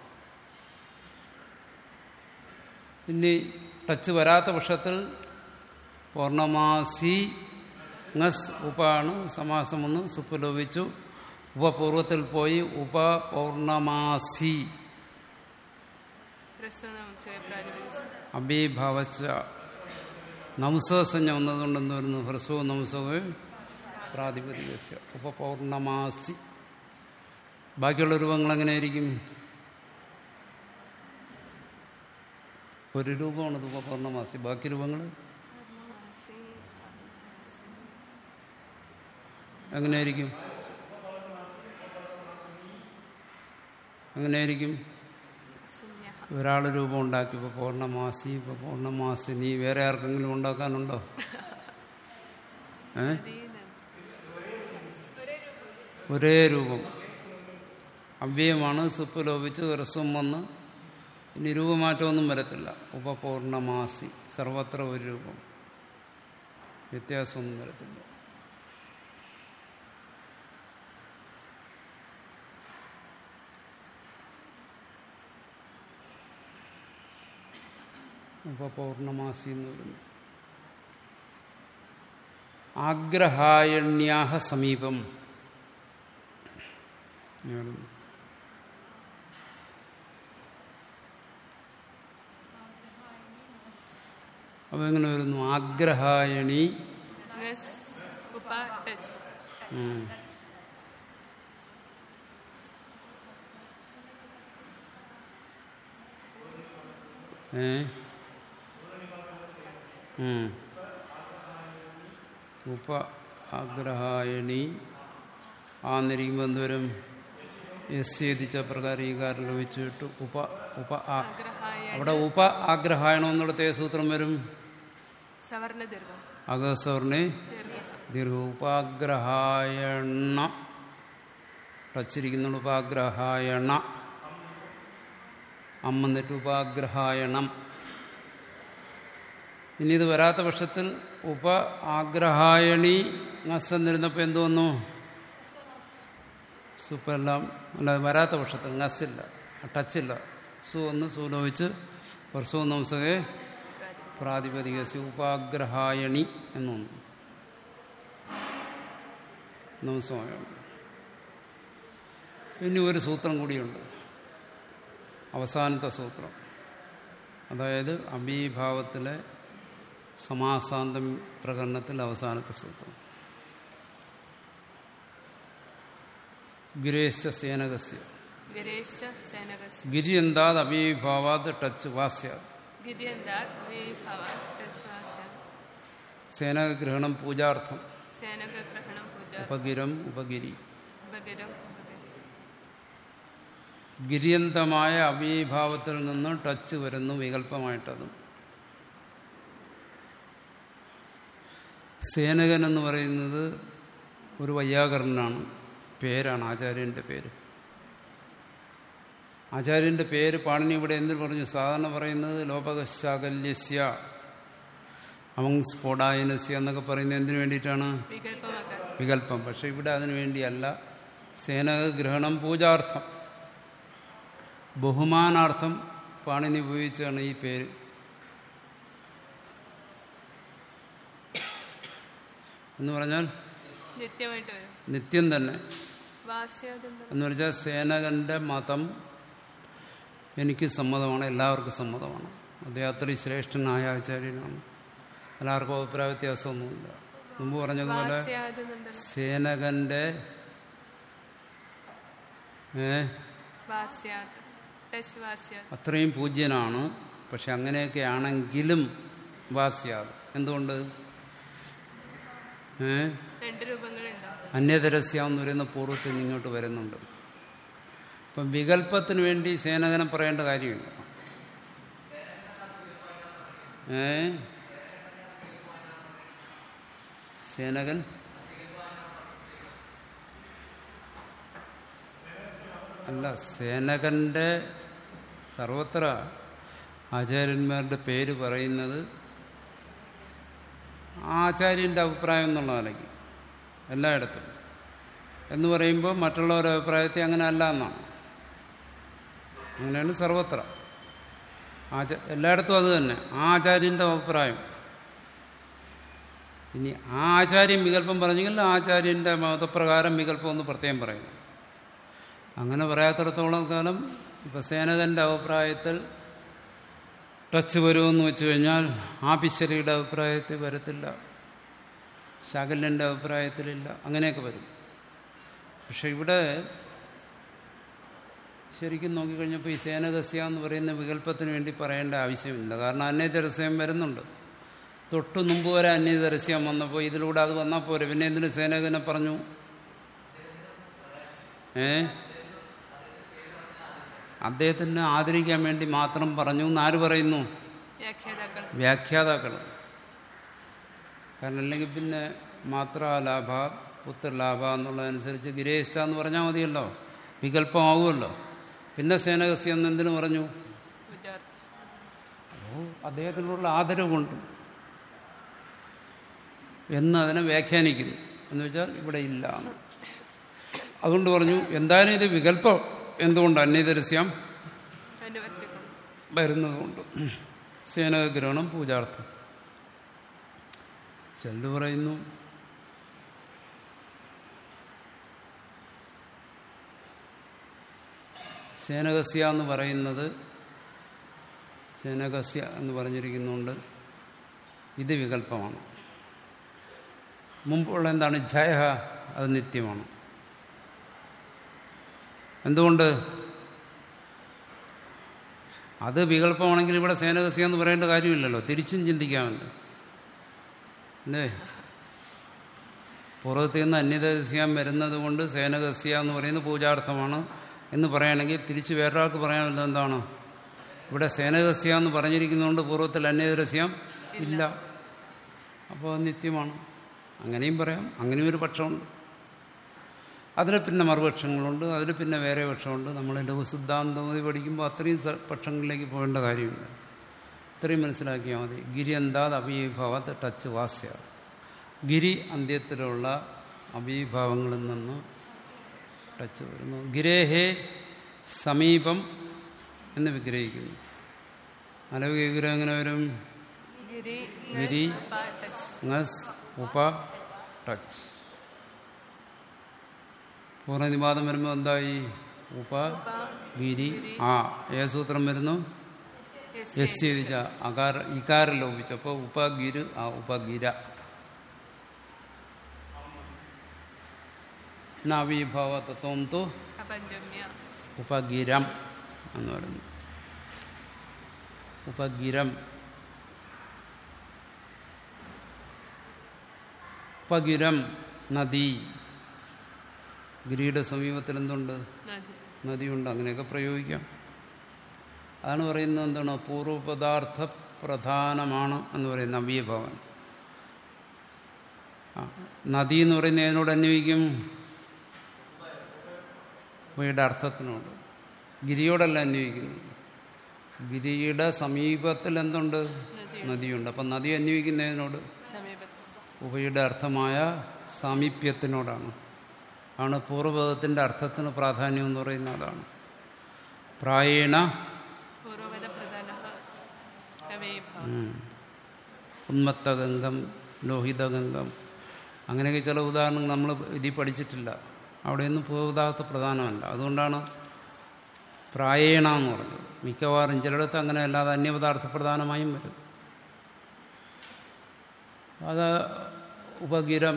ഇനി ടച്ച് വരാത്ത പക്ഷത്തിൽ പൗർണമാസി ngസ് ഉപാണ് സമാസം ഒന്ന് സുപ്പ് ലോപിച്ചു ഉപപൂർവത്തിൽ പോയി ഉപ പൗർണമാസി ഹ്രസ്വ നമസ്തേ പ്രാതിപതികസ് അഭീഭാവച്ച നംസസഞ്ജ വന്നതുകൊണ്ട് എന്ത് വരുന്നു ഹ്രസ്വ നംസവ് പ്രാതിപതികസ്യ ഉപ പൗർണമാസി ബാക്കിയുള്ള രൂപങ്ങൾ എങ്ങനെയായിരിക്കും ഒരു രൂപമാണ് ഇത് ഉപ പൗർണമാസി ബാക്കി രൂപങ്ങൾ എങ്ങനെയായിരിക്കും എങ്ങനെയായിരിക്കും ഒരാൾ രൂപം ഉണ്ടാക്കി ഇപ്പോൾ പൗർണമാസി ഇപ്പോൾ പൗർണമാസിനി വേറെ ആർക്കെങ്കിലും ഉണ്ടാക്കാനുണ്ടോ ഏ ഒരേ രൂപം അവ്യയമാണ് സുപ്പ് ലോപിച്ച് രസം വന്ന് ഇനി രൂപമാറ്റമൊന്നും വരത്തില്ല ഉപപൗർണമാസി സർവത്ര ഒരു രൂപം വ്യത്യാസമൊന്നും വരത്തില്ല ഉപപൗർണമാസി എന്ന് പറയുന്നു ആഗ്രഹായണ്യാഹ സമീപം അപ്പൊ എങ്ങനെ വരുന്നു ആഗ്രഹായണി ങസ് ഉപ ടച്ച് ഉം. ഏ ഉം. ഉപ ആഗ്രഹായണി ആന്നിരിക്കുമ്പോൾ എന്തോരം എസ് എതിച്ച പ്രകാരം ഈ കാരണം വെച്ചിട്ട് ഉപ ഉപ ആ- ആഗ്രഹായ അവിടെ ഉപ ആഗ്രഹായണം എന്നിടത്തെ സൂത്രം വരും സവർണ ദീർഘം അഗസവർണേ ദീർഘം ദീർഘ ഉപാഗ്രഹായണ ടച്ചിരിക്കുന്ന ഉപാഗ്രഹായണ അമ്മന്നിട്ട് ഉപാഗ്രഹായണം ഇനി ഇത് വരാത്ത പക്ഷത്തിൽ ഉപ ആഗ്രഹായണി ngസ് എന്നിരുന്നപ്പോൾ എന്ത് വന്നു സൂപ്പെല്ലാം അല്ല വരാത്ത പക്ഷത്തിൽ ngസില്ല ടച്ചില്ല സു ഒന്ന് സൂലോപിച്ച് വർഷവും നംസകെ പ്രാതിപതികസി ഉപാഗ്രഹായണി എന്നൊന്നു നമസ്കാരം ഇനി ഒരു സൂത്രം കൂടിയുണ്ട് അവസാനത്തെ സൂത്രം അതായത് അബീഭാവത്തിലെ സമാസാന്തം പ്രകടനത്തിൽ അവസാനത്തെ സൂത്രം ഗിരേശ സേനകസ്യ ഗിരീശ സേനകസ് ഗിരി എന്താത് അബീഭാവാത് ടച്ച് വാസ്യാത് ഗിരിയന്താത് വിഭവ ടച്ച് വാസ്യ സേനഗ്രഹണം പൂജാർത്ഥം സേനക ഗ്രഹണം പൂജ ഉപഗിരം ഉപഗിരി ഉപഗിരം ഉപഗിരം ഗിരിയന്തമായ അബീഭാവത്തിൽ നിന്ന് ടച്ച് വരുന്നു വികല്പമായിട്ടതും സേനകൻ എന്ന് പറയുന്നത് ഒരു വൈയാകരണനാണ് പേരാണ് ആചാര്യന്റെ പേര് ആചാര്യന്റെ പേര് പാണിനി ഇവിടെ എന്തിനു പറഞ്ഞു സാധാരണ പറയുന്നത് ലോപകശാകല്യസ്യ അമങ് സ്ഫോടായനസ്യ എന്നൊക്കെ പറയുന്നത് എന്തിനു വേണ്ടിയിട്ടാണ് വികല്പമാക്കാൻ വികല്പം പക്ഷെ ഇവിടെ അതിനു വേണ്ടിയല്ല സേനഗ്രഹണം പൂജാർത്ഥം ബഹുമാനാർത്ഥം പാണിനി ഉപയോഗിച്ചാണ് ഈ പേര് എന്ന് പറഞ്ഞാൽ നിത്യമായിട്ട് വരും നിത്യം തന്നെ വാസ്യാതെന്താ എന്ന് വെച്ചാൽ സേനകന്റെ മതം എനിക്ക് സമ്മതമാണ് എല്ലാവർക്കും സമ്മതമാണ് അദ്ദേഹം അത്രയും ശ്രേഷ്ഠനായ ആചാര്യനാണ് എല്ലാവർക്കും അഭിപ്രായ വ്യത്യാസമൊന്നുമില്ല മുമ്പ് പറഞ്ഞതുപോലെ വാസ്യാതെന്നുണ്ടല്ലോ സേനകന്റെ ഏ വാസ്യാത് ടച്ച് വാസ്യാത് അത്രയും പൂജ്യനാണ് പക്ഷെ അങ്ങനെയൊക്കെ ആണെങ്കിലും വാസ്യാത് എന്തുകൊണ്ട് ഏ രണ്ട് രൂപങ്ങളുണ്ടാവും അന്യതരസ്യ എന്ന് പറയുന്ന പൂർവ്വത്തിൽ നിന്ന് ഇങ്ങോട്ട് വരുന്നുണ്ട് അപ്പം വികല്പത്തിന് വേണ്ടി സേനകനം പറയേണ്ട കാര്യമില്ല ഏ സേനകൻ അല്ല സേനകന്റെ സർവത്ര ആചാര്യന്മാരുടെ പേര് പറയുന്നത് ആചാര്യന്റെ അഭിപ്രായം എന്നുള്ള നിലയ്ക്ക് എല്ലായിടത്തും എന്ന് പറയുമ്പോൾ മറ്റുള്ളവരുടെ അഭിപ്രായത്തെ അങ്ങനെ അല്ല എന്നാണ് അങ്ങനെയാണ് സർവത്ര ആചാ എല്ലായിടത്തും അത് തന്നെ ആ ആചാര്യന്റെ അഭിപ്രായം ഇനി ആ ആചാര്യൻ വികല്പം പറഞ്ഞെങ്കിൽ ആ ആചാര്യന്റെ മതപ്രകാരം വികല്പം എന്ന് പ്രത്യേകം പറയുന്നു അങ്ങനെ പറയാത്തിടത്തോളം കാലം ഇപ്പൊ സേനകന്റെ അഭിപ്രായത്തിൽ ടച്ച് വരുമെന്ന് വെച്ചു കഴിഞ്ഞാൽ ആപിശ്വരിയുടെ അഭിപ്രായത്തിൽ വരത്തില്ല ശകലന്റെ അഭിപ്രായത്തിലില്ല അങ്ങനെയൊക്കെ വരും പക്ഷെ ഇവിടെ ശരിക്കും നോക്കിക്കഴിഞ്ഞപ്പോൾ ഈ സേനകസ്യ എന്ന് പറയുന്ന വികല്പത്തിന് വേണ്ടി പറയേണ്ട ആവശ്യമില്ല കാരണം അന്യതരസ്യം വരുന്നുണ്ട് തൊട്ടു മുമ്പ് വരെ അന്യതരസ്യം വന്നപ്പോൾ ഇതിലൂടെ അത് വന്നാൽ പോരെ പിന്നെ എന്തിനു സേനകനെ പറഞ്ഞു ഏ അദ്ദേഹത്തിന് ആദരിക്കാൻ വേണ്ടി മാത്രം പറഞ്ഞു എന്ന് ആര് പറയുന്നു വ്യാഖ്യാതാക്കൾ വ്യാഖ്യാതാക്കൾ കാരണം അല്ലെങ്കിൽ പിന്നെ മാത്രലാഭ പുത്രലാഭ എന്നുള്ളതനുസരിച്ച് ഗിരേഷ്ട എന്ന് പറഞ്ഞാൽ മതിയല്ലോ വികല്പമാവുമല്ലോ പിന്നെ സേനകസ്യ എന്ന് എന്തിനു പറഞ്ഞു പൂജാർത്ഥം ഓ അദ്ദേഹത്തിനുള്ള ആദരവുണ്ട് എന്ന് അതിനെ വ്യാഖ്യാനിക്കുന്നു എന്ന് വെച്ചാൽ ഇവിടെ ഇല്ല എന്ന്. അതുകൊണ്ട് പറഞ്ഞു എന്തായാലും ഇത് വികല്പം എന്തുകൊണ്ട് അന്യദരസ്യം അനുവർത്തിക്കും വരുന്നതുകൊണ്ട് സേനഗ്രഹണം പൂജാർത്ഥം ചെല്ലു പറയുന്നു സേനകസ്യ എന്ന് പറയുന്നത് സേനകസ്യ എന്ന് പറഞ്ഞിരിക്കുന്നുണ്ട് ഇത് വികല്പമാണ് മുമ്പുള്ള എന്താണ് ജയ അത് നിത്യമാണ് എന്തുകൊണ്ട് അത് വികല്പമാണെങ്കിൽ ഇവിടെ സേനകസ്യ എന്ന് പറയേണ്ട കാര്യമില്ലല്ലോ തിരിച്ചും ചിന്തിക്കാമല്ലോ അല്ലേ പൂർവ്വത്തിൽ നിന്ന് അന്യതസ്യാം വരുന്നത് കൊണ്ട് സേനകസ്യ എന്ന് പറയുന്നത് പൂജാർത്ഥമാണ് എന്ന് പറയുകയാണെങ്കിൽ തിരിച്ച് വേറൊരാൾക്ക് പറയാനുള്ളത് എന്താണ് ഇവിടെ സേനകസ്യ എന്ന് പറഞ്ഞിരിക്കുന്നതുകൊണ്ട് പൂർവ്വത്തിൽ അന്യതരസ്യം ഇല്ല അപ്പോൾ നിത്യമാണ് അങ്ങനെയും പറയാം അങ്ങനെയും ഒരു പക്ഷമുണ്ട് അതിൽ പിന്നെ മറുപക്ഷങ്ങളുണ്ട് അതിൽ പിന്നെ വേറെ പക്ഷമുണ്ട് നമ്മൾ ലഘുസിദ്ധാന്തമതി പഠിക്കുമ്പോൾ അത്രയും സ- പക്ഷങ്ങളിലേക്ക് പോകേണ്ട കാര്യമില്ല ഇത്രയും മനസ്സിലാക്കിയാൽ മതി ഗിരി എന്താത് അവിഭാവത്ത് ടച്ച് വാസ്യ ഗിരി അന്ത്യത്തിലുള്ള അവിഭാവങ്ങളിൽ നിന്ന് ടച്ച് വരുന്നു ഗിരേഹേ സമീപം എന്ന് വിഗ്രഹിക്കുന്നു അലൗകിക വിഗ്രഹം എങ്ങനെ വരും ഗിരി ഗിരി ഉപ, ടച്ച്. ngസ് ഉപ ടച്ച് പൂർണ്ണനിപാതം വരുമ്പോൾ എന്തായി ഉപ ഗിരി ആ ഏ സൂത്രം വരുന്നു യെസ്. എസ് ചെയ്തിച്ച അകാര ഇകാരം ലോപിച്ചു അപ്പോൾ ഉപഗിരു ആ ഉപഗിര നാവീഭാവ തത്വം തു അപഞ്ചമ്യ ഉപഗിരം എന്ന് പറയുന്നു ഉപഗിരം ഉപഗിരം നദി ഗിരിയുടെ സമീപത്തിൽ എന്തുണ്ട് നദി നദിയുണ്ട് അങ്ങനെയൊക്കെ പ്രയോഗിക്കാം അതാണ് പറയുന്നത് എന്താണ് പൂർവപദാർത്ഥ പ്രധാനമാണ് എന്ന് പറയുന്ന അവ്യഭവൻ ആ, നദി എന്ന് പറയുന്നത് ഏതിനോട് അന്വയിക്കും അവയുടെ അർത്ഥത്തിനോട് ഗിരിയോടല്ല അന്വയിക്കുന്നത് ഗിരിയുടെ സമീപത്തിൽ എന്തുണ്ട് നദിയുണ്ട് അപ്പം നദി അന്വയിക്കുന്നതിനോട് സമീപത്ത് ഉഭയുടെ അർത്ഥമായ സാമീപ്യത്തിനോടാണ് ആണ് പൂർവ്വപദത്തിന്റെ അർത്ഥത്തിന് പ്രാധാന്യം എന്ന് പറയുന്ന അതാണ് പ്രായേണ പൂർവപദ പ്രധാന അവയവ ഉം, ഉന്മത്തഗംഗം ലോഹിതഗംഗം അങ്ങനെയൊക്കെ ചില ഉദാഹരണങ്ങൾ നമ്മൾ ഇതിൽ പഠിച്ചിട്ടില്ല അവിടെയൊന്നും പൂർവ്വപദാർത്ഥ പ്രധാനമല്ല അതുകൊണ്ടാണ് പ്രായേണ എന്ന് പറഞ്ഞത് മിക്കവാറും ചിലയിടത്ത് അങ്ങനെ അല്ലാതെ അന്യപദാർത്ഥ പ്രധാനമായും വരും അത് ഉപഗിരം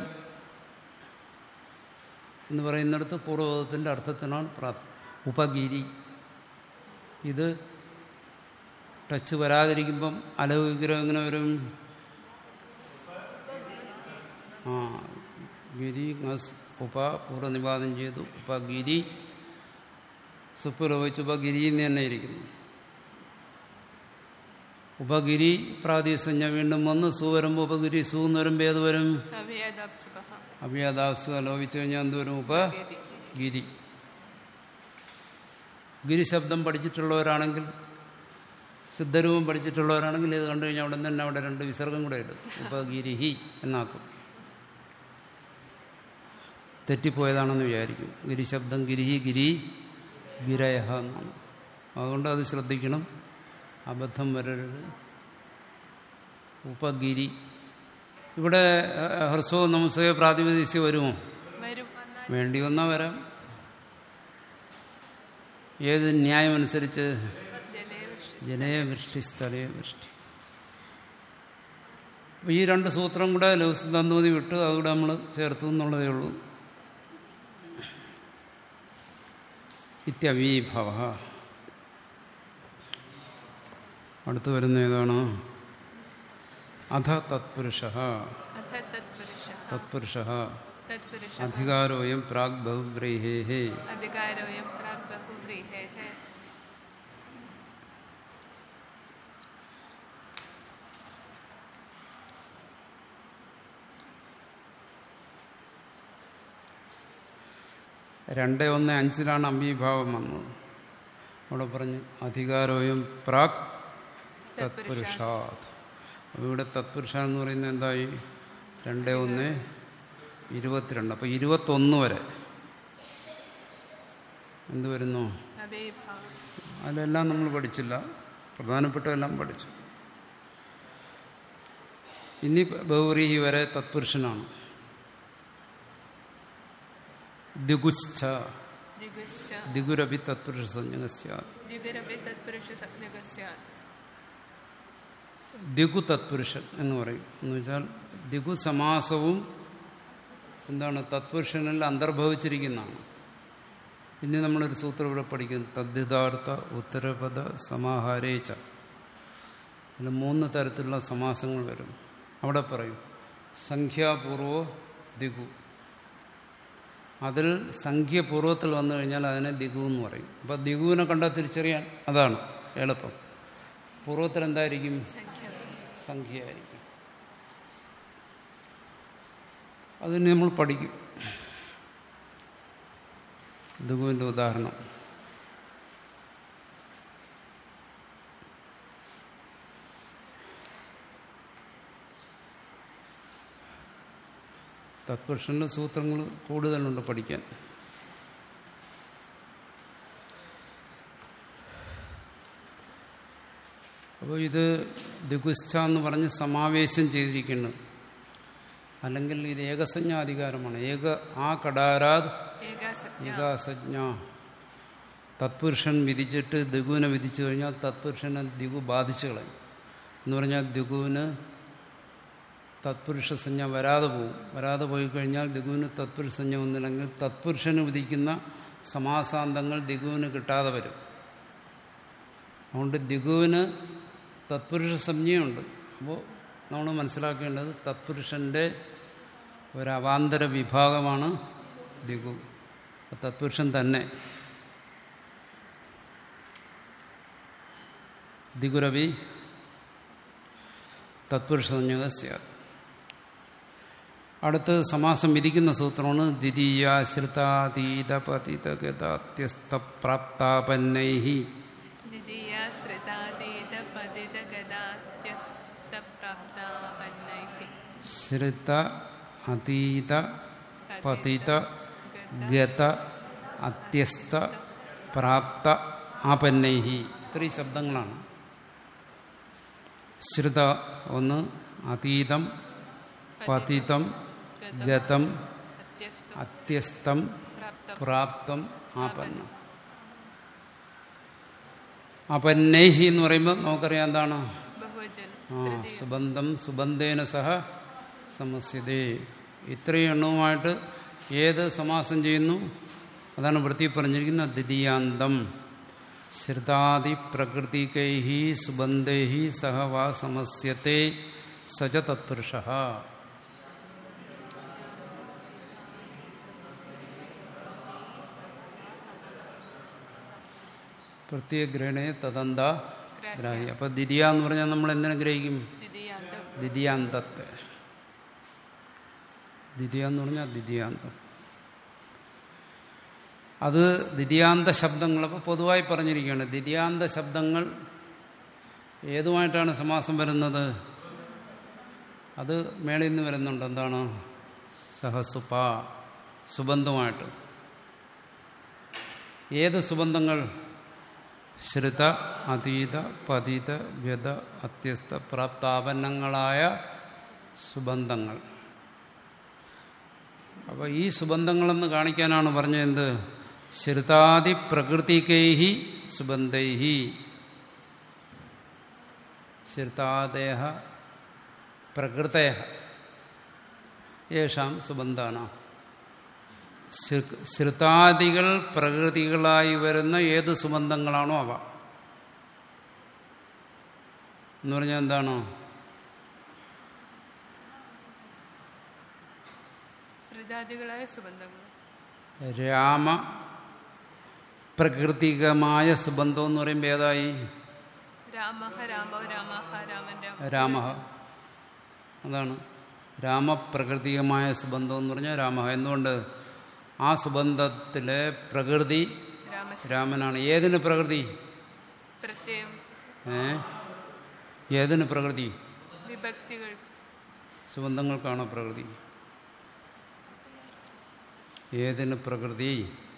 എന്ന് പറയുന്നിടത്ത് പൂർവ്വപദത്തിന്റെ അർത്ഥത്തിനാണ് പ്രാധാന്യം ഉപഗിരി ഇത് ടച്ച് വരാതിരിക്കുമ്പം അലവ് വിഗ്രഹം എങ്ങനെ വരും ആ ഗിരി ngസ് ഉപ പൂർവ്വനിപാതം ചെയ്തു ഉപഗിരി സുപ്പ് ലോപിച്ച് ഉപഗിരി എന്ന് തന്നെ ഇരിക്കുന്നു ഉപഗിരി പ്രാതിസഞ്ജ വീണ്ടും വന്ന് സു വരുമ്പോൾ ഉപഗിരി സു എന്ന് വരുമ്പോൾ ഏത് വരും അവയദാപ്സുഭ അഭിയാദാസ് ലോപിച്ചു കഴിഞ്ഞാൽ എന്ത് വരും ഉപ ഗതി ഗിരി ഗിരി ശബ്ദം പഠിച്ചിട്ടുള്ളവരാണെങ്കിൽ സിദ്ധരൂപം പഠിച്ചിട്ടുള്ളവരാണെങ്കിൽ ഇത് കണ്ടു കഴിഞ്ഞാൽ അവിടെ തന്നെ അവിടെ രണ്ട് വിസർഗം കൂടെ ഇടും ഉപഗിരിഹി എന്നാക്കും തെറ്റിപ്പോയതാണെന്ന് വിചാരിക്കും ഗിരിശബ്ദം ഗിരിഹി ഗിരി ഗിരയഹ എന്നാണ് അതുകൊണ്ട് അത് ശ്രദ്ധിക്കണം അബദ്ധം വരരുത് ഉപഗിരി ഇവിടെ ഹ്രസ്വ നമസ്തേ പ്രാതിപദിസ്യം വരുമോ വരും വേണ്ടി വന്നാൽ വരാം ഏത് ന്യായമനുസരിച്ച് ജലേ വൃഷ്ടി ജനയ വൃഷ്ടി സ്ഥലേ വൃഷ്ടി അപ്പൊ ഈ രണ്ട് സൂത്രം കൂടെ ലഘുസിദ്ധാന്തോതി വിട്ട് അതുകൂടെ നമ്മൾ ചേർത്തു എന്നുള്ളതേ ഉള്ളൂ ഇത്യവീഭവ അടുത്ത് വരുന്ന ഏതാണ് അധ തത്പുരുഷ അഥ തത്പുരുഷ തത്പുരുഷ തത്പുരുഷ അധികാരോയം പ്രാഗ് ബഹുബ്രൈഹേ അധികാരോയം പ്രാഗ് ബഹുവ്രീഹേഃ രണ്ട് ഒന്ന് അഞ്ചിലാണ് അംബീഭാവം വന്നത് അവിടെ പറഞ്ഞു അധികാരോയം പ്രാഗ് തത്പുരുഷാത് അപ്പോൾ ഇവിടെ തത്പുരുഷ എന്ന് പറയുന്നത് എന്തായി രണ്ട് ഒന്ന് ഇരുപത്തിരണ്ട് അപ്പോൾ ഇരുപത്തൊന്ന് വരെ എന്ത് വരുന്നു അവയഭാവം അതിലെല്ലാം നമ്മൾ പഠിച്ചില്ല പ്രധാനപ്പെട്ടതെല്ലാം പഠിച്ചു ഇനി ബഹുരീഹി വരെ തത്പുരുഷനാണ് ദിഗുച്ഛ ദിഗുശ്ച ദിഗുരപി തത്പുരുഷ സംജ്ഞകസ്യ ദിഗുരപി തത്പുരുഷ സംജ്ഞകസ്യാത് ദിഗു തത്പുരുഷൻ എന്ന് പറയും എന്ന് വെച്ചാൽ ദിഗു സമാസവും എന്താണ് തത്പുരുഷനിൽ അന്തർഭവിച്ചിരിക്കുന്നതാണ് ഇനി നമ്മളൊരു സൂത്രം ഇവിടെ പഠിക്കുന്നു തദ്ധിതാർത്ഥ ഉത്തരപദ സമാഹാരേച്ച അതിൽ മൂന്ന് തരത്തിലുള്ള സമാസങ്ങൾ വരും അവിടെ പറയും സംഖ്യാപൂർവോ ദിഗു അതിൽ സംഖ്യ പൂർവ്വത്തിൽ വന്നു കഴിഞ്ഞാൽ അതിനെ ദിഗു എന്ന് പറയും അപ്പം ദിഗുവിനെ കണ്ടാൽ തിരിച്ചറിയാൻ അതാണ് എളുപ്പം പൂർവ്വത്തിൽ എന്തായിരിക്കും സംഖ്യ സംഖ്യയായിരിക്കും അതിന് നമ്മൾ പഠിക്കും ദിഗുവിൻ്റെ ഉദാഹരണം തത്പുരുഷന്റെ സൂത്രങ്ങൾ കൂടുതലുണ്ട് പഠിക്കാൻ അപ്പോൾ ഇത് ദിഗുസ്ഥ എന്ന് പറഞ്ഞ് സമാവേശം ചെയ്തിരിക്കുന്നു അല്ലെങ്കിൽ ഇത് ഏകസഞ്ജാധികാരമാണ് ഏക ആ കടാരാത് ഏകാസജ്ഞ ഏകാസജ്ഞ തത്പുരുഷൻ വിധിച്ചിട്ട് ദിഗുവിനെ വിധിച്ചു കഴിഞ്ഞാൽ തത്പുരുഷനെ ദിഗു ബാധിച്ചു കളയും എന്ന് പറഞ്ഞാൽ ദിഗുവിന് തത്പുരുഷ സംജ്ഞ വരാതെ പോകും വരാതെ പോയി കഴിഞ്ഞാൽ ദിഗുവിന് തത്പുരുഷ സംജ്ഞ ഒന്നില്ലെങ്കിൽ തത്പുരുഷന് വിധിക്കുന്ന സമാസാന്തങ്ങൾ ദിഗുവിന് കിട്ടാതെ വരും അതുകൊണ്ട് ദിഗുവിന് തത്പുരുഷ സംജ്ഞയുണ്ട് അപ്പോൾ നമ്മൾ മനസ്സിലാക്കേണ്ടത് തത്പുരുഷന്റെ ഒരു അവാന്തര വിഭാഗമാണ് ദിഗു തത്പുരുഷൻ തന്നെ ദിഗുരവി തത്പുരുഷ സംജ്ഞക സ്യാത് അടുത്ത് സമാസം വിധിക്കുന്ന സൂത്രമാണ് ദ്വിതീയ ശ്രുതാതീത പതിത ഗതാത്യസ്ത പ്രാപ്താപന്നൈ ദ്വിതീയ ശ്രുതാതീത പതിത ഗതാത്യസ്ത പ്രാപ്താപന്നൈഃ ശ്രുത അതീത പതിത ഗത അത്യസ്ത പ്രാപ്ത ആപന്നൈഹി ഇത്രയും ശബ്ദങ്ങളാണ് ശ്രുത ഒന്ന് അതീതം പതിതം ഗതം അത്യസ്ത അത്യസ്തം പ്രാപ്ത പ്രാപ്തം ആപന്നം അപന്നൈഹി എന്ന് പറയുമ്പോൾ നമുക്കറിയാം എന്താണ് ബഹുവചനം ആ സുബന്ധം സുബന്ധേന സഹ സമസ്യതേ ഇത്രയും എണ്ണവുമായിട്ട് ഏത് സമാസം ചെയ്യുന്നു അതാണ് വൃത്തി പറഞ്ഞിരിക്കുന്ന ദ്വിതീയാന്തം ശ്രുതാദി പ്രകൃതികൈ സുബന്ധൈ സഹ വാ സമസ്യത്തെ സജ തത്പുരുഷ പ്രത്യേക ഗ്രഹണേ തദന്ത ഗ്രാഹി അപ്പൊ ദ്വിതീയ എന്ന് പറഞ്ഞാൽ നമ്മൾ എന്തിനെ ഗ്രഹിക്കും ദ്വിതീയാന്തം ദ്വിതീയാന്തത്തെ ദ്വിതീയ എന്ന് പറഞ്ഞാൽ ദ്വിതീയാന്തം അത് ദ്വിതീയാന്ത ശബ്ദങ്ങൾ അപ്പോൾ പൊതുവായി പറഞ്ഞിരിക്കുകയാണ് ദ്വിതീയാന്ത ശബ്ദങ്ങൾ ഏതുമായിട്ടാണ് സമാസം വരുന്നത് അത് മേളിൽ നിന്ന് വരുന്നുണ്ട് എന്താണ് സഹസുപ സുബന്ധമായിട്ട് ഏത് സുബന്ധങ്ങൾ ശ്രുത അതീത പതിത വ്യത അത്യസ്ത പ്രാപ്താപന്നങ്ങളായ സുബന്ധങ്ങൾ അപ്പോൾ ഈ സുബന്ധങ്ങളെന്ന് കാണിക്കാനാണ് പറഞ്ഞത് എന്ത് ശ്രുതാദി പ്രകൃതികൈഹി സുബന്ധൈഹി ശ്രുതാദേഹ പ്രകൃതയ യേഷാം സുബന്ധാണ് ശ്രുതാദികൾ പ്രകൃതികളായി വരുന്ന ഏത് സുബന്ധങ്ങളാണോ അവ എന്ന് പറഞ്ഞാൽ എന്താണ് ശ്രുതാദികളായ സുബന്ധങ്ങൾ രാമ പ്രകൃതികമായ സുബന്ധം എന്ന് പറയുമ്പോൾ ഏതായി രാമഹ രാമോ രാമഹ രാമൻ രാമ രാമ അതാണ് രാമപ്രകൃതികമായ സുബന്ധം എന്ന് പറഞ്ഞാൽ രാമ എന്തുകൊണ്ട് ആ സുബന്ധത്തിലെ പ്രകൃതി രാമ രാമനാണ് ഏതിന് പ്രകൃതി പ്രത്യയം ഏ ഏതിന് പ്രകൃതി വിഭക്തികൾ സുബന്ധങ്ങൾക്കാണോ പ്രകൃതി ഏതിന് പ്രകൃതി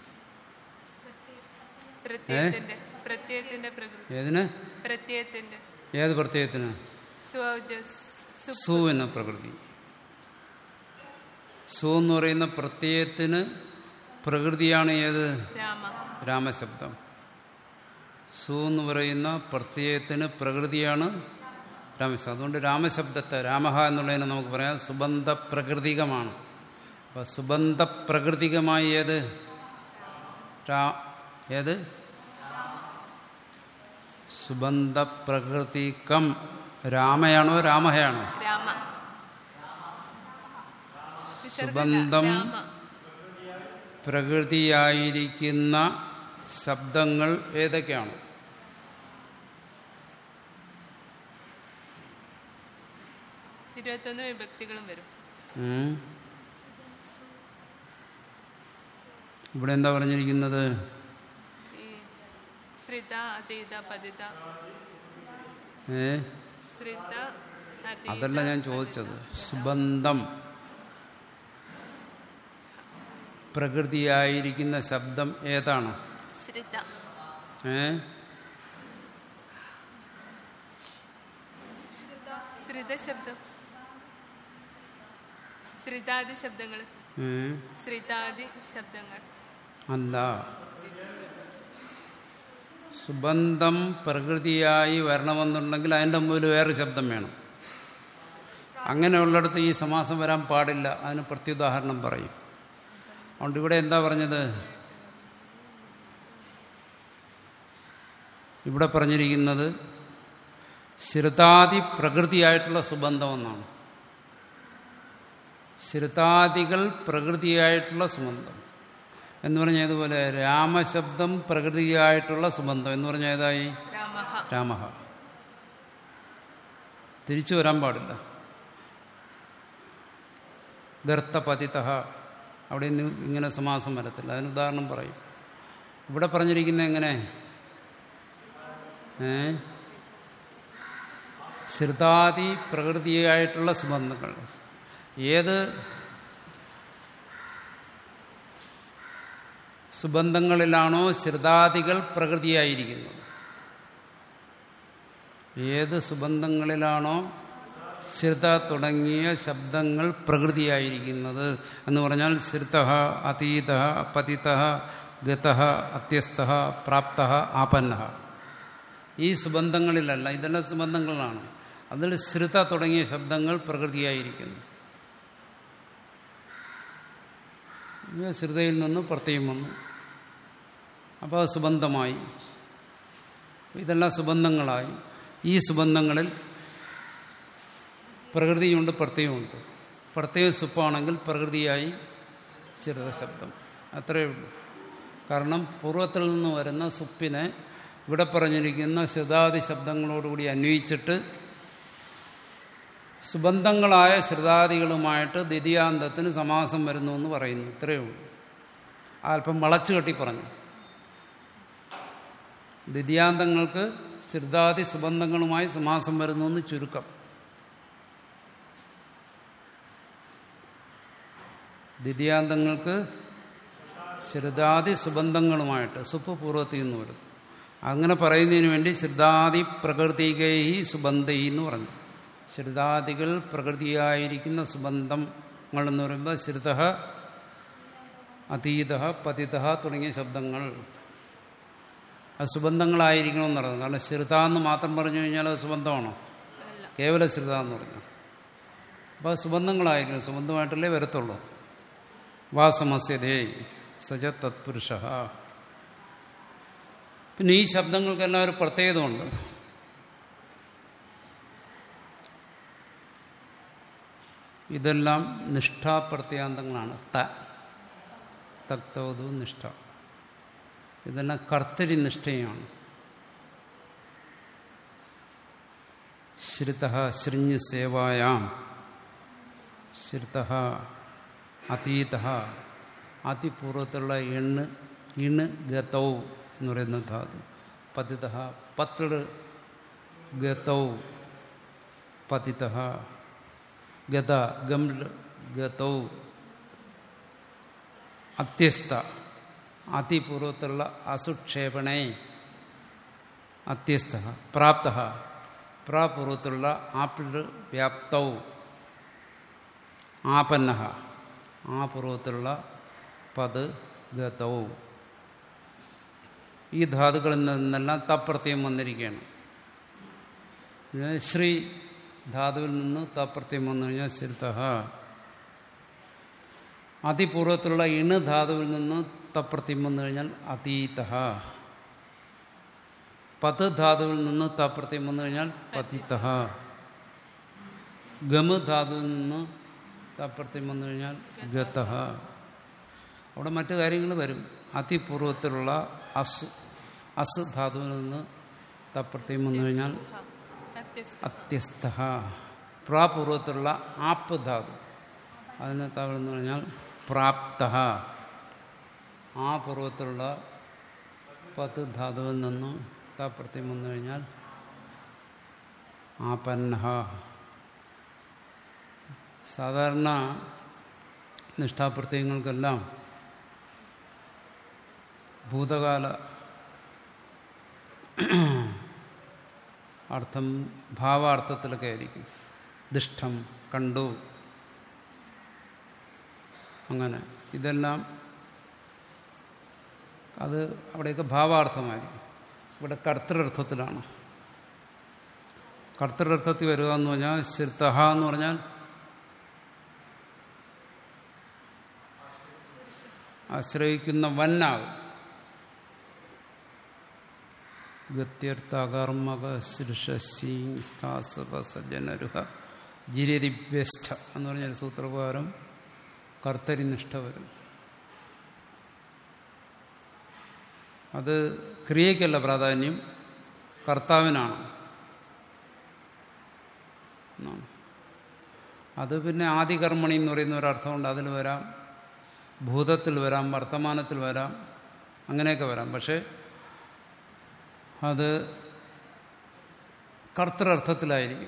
പ്രത്യയത്തിന്റെ പ്രത്യയത്തിന്റെ പ്രകൃതി ഏതിന് പ്രത്യയത്തിന്റെ ഏത് പ്രത്യയത്തിന് സ്വജസ് സു സുവിന് പ്രകൃതി സു എന്ന് പറയുന്ന പ്രത്യയത്തിന് പ്രകൃതിയാണ് ഏത് രാമ രാമശബ്ദം സു എന്ന് പറയുന്ന പ്രത്യയത്തിന് പ്രകൃതിയാണ് രാമശബ്ദം അതുകൊണ്ട് രാമശബ്ദത്തെ രാമഹ എന്നുള്ളതിനെ നമുക്ക് പറയാം സുബന്ധ പ്രകൃതികമാണ് അപ്പൊ സുബന്ധ പ്രകൃതികമായി ഏത് രാ ഏത് സുബന്ധ പ്രകൃതികം രാമയാണോ രാമഹയാണോ രാമ വിസർഗ സുബന്ധം രാമ പ്രകൃതിയായിരിക്കുന്ന ശബ്ദങ്ങൾ ഏതൊക്കെയാണ് ഇരുപത്തൊന്ന് വിഭക്തികളും വരും ഉം. ഇവിടെ എന്താ പറഞ്ഞിരിക്കുന്നത് ഈ ശ്രിത അതീത പതിത ഏ ശ്രിത അതീത അതല്ല ഞാൻ ചോദിച്ചത് സുബന്ധം പ്രകൃതിയായിരിക്കുന്ന ശബ്ദം ഏതാണ് ശ്രിത ഏ ശ്രിത ശബ്ദം ശ്രിതാദി ശബ്ദങ്ങൾ ഏ? ശ്രിതാദി ശബ്ദങ്ങൾ അല്ല സുബന്ധം പ്രകൃതിയായി വരണമെന്നുണ്ടെങ്കിൽ അതിൻ്റെ മുമ്പിൽ വേറെ ശബ്ദം വേണം അങ്ങനെയുള്ളിടത്ത് ഈ സമാസം വരാൻ പാടില്ല അതിന് പ്രത്യുദാഹരണം പറയും അതുകൊണ്ട് ഇവിടെ എന്താ പറഞ്ഞത് ഇവിടെ പറഞ്ഞിരിക്കുന്നത് ശ്രുതാദി പ്രകൃതിയായിട്ടുള്ള സുബന്ധം എന്നാണ് ശ്രുതാദികൾ പ്രകൃതിയായിട്ടുള്ള സുബന്ധം എന്ന് പറഞ്ഞ ഏതുപോലെ രാമശബ്ദം പ്രകൃതിയായിട്ടുള്ള സുബന്ധം എന്ന് പറഞ്ഞ ഏതായി രാമഹ രാമഹ തിരിച്ചു വരാൻ പാടില്ല ഗർത്തപതിത അവിടെ ഇന്ന് ഇങ്ങനെ സമാസം വരത്തില്ല അതിന് ഉദാഹരണം പറയും ഇവിടെ പറഞ്ഞിരിക്കുന്ന എങ്ങനെ ഏ ശ്രുതാദി പ്രകൃതിയായിട്ടുള്ള സുബന്ധങ്ങൾ ഏത് സുബന്ധങ്ങളിലാണോ ശ്രുതാദികൾ പ്രകൃതിയായിരിക്കുന്നത് ഏത് സുബന്ധങ്ങളിലാണോ ശ്രുത തുടങ്ങിയ ശബ്ദങ്ങൾ പ്രകൃതിയായിരിക്കുന്നത് എന്ന് പറഞ്ഞാൽ ശ്രുത അതീത പതിത ഗത അത്യസ്ത പ്രാപ്ത ആപന്ന ഈ സുബന്ധങ്ങളിലല്ല ഇതെല്ലാം സുബന്ധങ്ങളാണ് അതിൽ ശ്രുത തുടങ്ങിയ ശബ്ദങ്ങൾ പ്രകൃതിയായിരിക്കുന്നു ഇത് ശ്രുതയിൽ നിന്ന് പ്രത്യേകം വന്നു അപ്പോൾ അത് സുബന്ധമായി ഇതെല്ലാം സുബന്ധങ്ങളായി ഈ സുബന്ധങ്ങളിൽ പ്രകൃതിയുണ്ട് പ്രത്യയമുണ്ട് പ്രത്യയം സുപ്പാണെങ്കിൽ പ്രകൃതിയായി ശ്രുത ശബ്ദം അത്രയേ ഉള്ളൂ കാരണം പൂർവ്വത്തിൽ നിന്ന് വരുന്ന സുപ്പിനെ ഇവിടെ പറഞ്ഞിരിക്കുന്ന ശ്രുതാദി ശബ്ദങ്ങളോടുകൂടി അന്വയിച്ചിട്ട് സുബന്ധങ്ങളായ ശ്രുതാദികളുമായിട്ട് ദ്വിതീയാന്തത്തിന് സമാസം വരുന്നു എന്ന് പറയുന്നു ഇത്രയേ ഉള്ളൂ അല്പം വളച്ചു കെട്ടി പറഞ്ഞു ദ്വിതീയാന്തങ്ങൾക്ക് ശ്രുതാദി സുബന്ധങ്ങളുമായി സമാസം വരുന്നു എന്ന് ചുരുക്കം ദ്വിതീയാന്തങ്ങൾക്ക് ശ്രുതാദി സുബന്ധങ്ങളുമായിട്ട് സുപ്പ് പൂർവ്വത്തിൽ നിന്ന് വരും അങ്ങനെ പറയുന്നതിന് വേണ്ടി ശ്രുതാദി പ്രകൃതികൈ സുബന്ധൈ എന്ന് പറഞ്ഞു ശ്രുതാദികൾ പ്രകൃതിയായിരിക്കുന്ന സുബന്ധങ്ങൾ എന്ന് പറയുമ്പോൾ ശ്രുത അതീത പതിത തുടങ്ങിയ ശബ്ദങ്ങൾ അത് സുബന്ധങ്ങളായിരിക്കണമെന്ന് പറഞ്ഞു കാരണം ശ്രുത എന്ന് മാത്രം പറഞ്ഞു കഴിഞ്ഞാൽ അത് സുബന്ധമാണോ അല്ല കേവല ശ്രുത എന്ന് പറഞ്ഞു അപ്പോൾ അത് സുബന്ധങ്ങളായിരിക്കണം സുബന്ധമായിട്ടല്ലേ വരത്തുള്ളൂ വാസമസ്യതേ സജ തത്പുരുഷ പിന്നെ ഈ ശബ്ദങ്ങൾക്കെല്ലാം ഒരു പ്രത്യേകതയുണ്ട് ഇതെല്ലാം നിഷ്ഠാപ്രത്യാന്തങ്ങളാണ് ത തക്തവതു നിഷ്ഠ ഇതെല്ലാം കർത്തരി നിഷ്ഠയാണ് ശ്രുത ശൃഞ്ഞ് സേവായാം ശ്രുത അതീത അതിപൂർവത്തിലുള്ള എണ്ണ് ഇണ് ഗതൗ എന്ന് പറയുന്ന ധാതു പതിത പത്ത് ഗതൗ പതിത ഗത ഗം ഗതൗ അത്യസ്ത അതിപൂർവത്തിലുള്ള അസുക്ഷേപണേ അത്യസ്ത പ്രാപ്ത പ്രാപൂർവത്തിലുള്ള ആപ്പിൾ വ്യാപ്തൗ ആപന്ന ആ പൂർവത്തിലുള്ള പത് ഗതവും ഈ ധാതുക്കളിൽ നിന്നെല്ലാം തപ്രത്യം വന്നിരിക്കുകയാണ് ശ്രീ ധാതുവിൽ നിന്ന് തപ്രത്യം വന്നു കഴിഞ്ഞാൽ സിരുത്ത അതിപൂർവത്തിലുള്ള ഇണ് ധാതുവിൽ നിന്ന് തപ്രത്യം വന്നു കഴിഞ്ഞാൽ അതീത പത് ധാതുവിൽ നിന്ന് തപ്രത്യം വന്നു കഴിഞ്ഞാൽ പതിത്ത ഗമ ധാതുവിൽ നിന്ന് തപ്രത്യം വന്നു കഴിഞ്ഞാൽ ഗത അവിടെ മറ്റു കാര്യങ്ങൾ വരും അതിപൂർവത്തിലുള്ള അസു അസ് ധാതുവിൽ നിന്ന് തപ്രത്യം വന്നു കഴിഞ്ഞാൽ അത്യസ്ത അത്യസ്ത പ്രാപൂർവത്തിലുള്ള ആപ്പ് ധാതു അതിന് തവളെന്ന് പറഞ്ഞാൽ പ്രാപ്ത ആ പൂർവത്തിലുള്ള പത്ത് ധാതുവിൽ നിന്ന് താപ്രത്യം വന്നു കഴിഞ്ഞാൽ ആപന്ന സാധാരണ നിഷ്ഠാപ്രത്യയങ്ങൾക്കെല്ലാം ഭൂതകാല അർത്ഥം ഭാവാർത്ഥത്തിലൊക്കെ ആയിരിക്കും ദിഷ്ടം കണ്ടു അങ്ങനെ ഇതെല്ലാം അത് അവിടെയൊക്കെ ഭാവാർത്ഥമായിരിക്കും ഇവിടെ കർത്തൃർത്ഥത്തിലാണ് കർത്തൃർത്ഥത്തിൽ വരിക എന്ന് പറഞ്ഞാൽ ശിർത്തഹ എന്ന് പറഞ്ഞാൽ ആശ്രയിക്കുന്ന വന്നാകും ഗത്യർത്ഥകർമ്മക സജ്ജനരുഹ ജിരരിഭ്യസ്ഥ എന്ന് പറഞ്ഞൊരു സൂത്രപ്രകാരം കർത്തരിനിഷ്ഠ വരും അത് ക്രിയയ്ക്കല്ല പ്രാധാന്യം കർത്താവിനാണ് എന്നാണ്. അത് പിന്നെ ആദികർമ്മണി എന്ന് പറയുന്ന ഒരർത്ഥമുണ്ട് അതിൽ വരാം ഭൂതത്തിൽ വരാം വർത്തമാനത്തിൽ വരാം അങ്ങനെയൊക്കെ വരാം പക്ഷേ അത് കർത്തൃർത്ഥത്തിലായിരിക്കും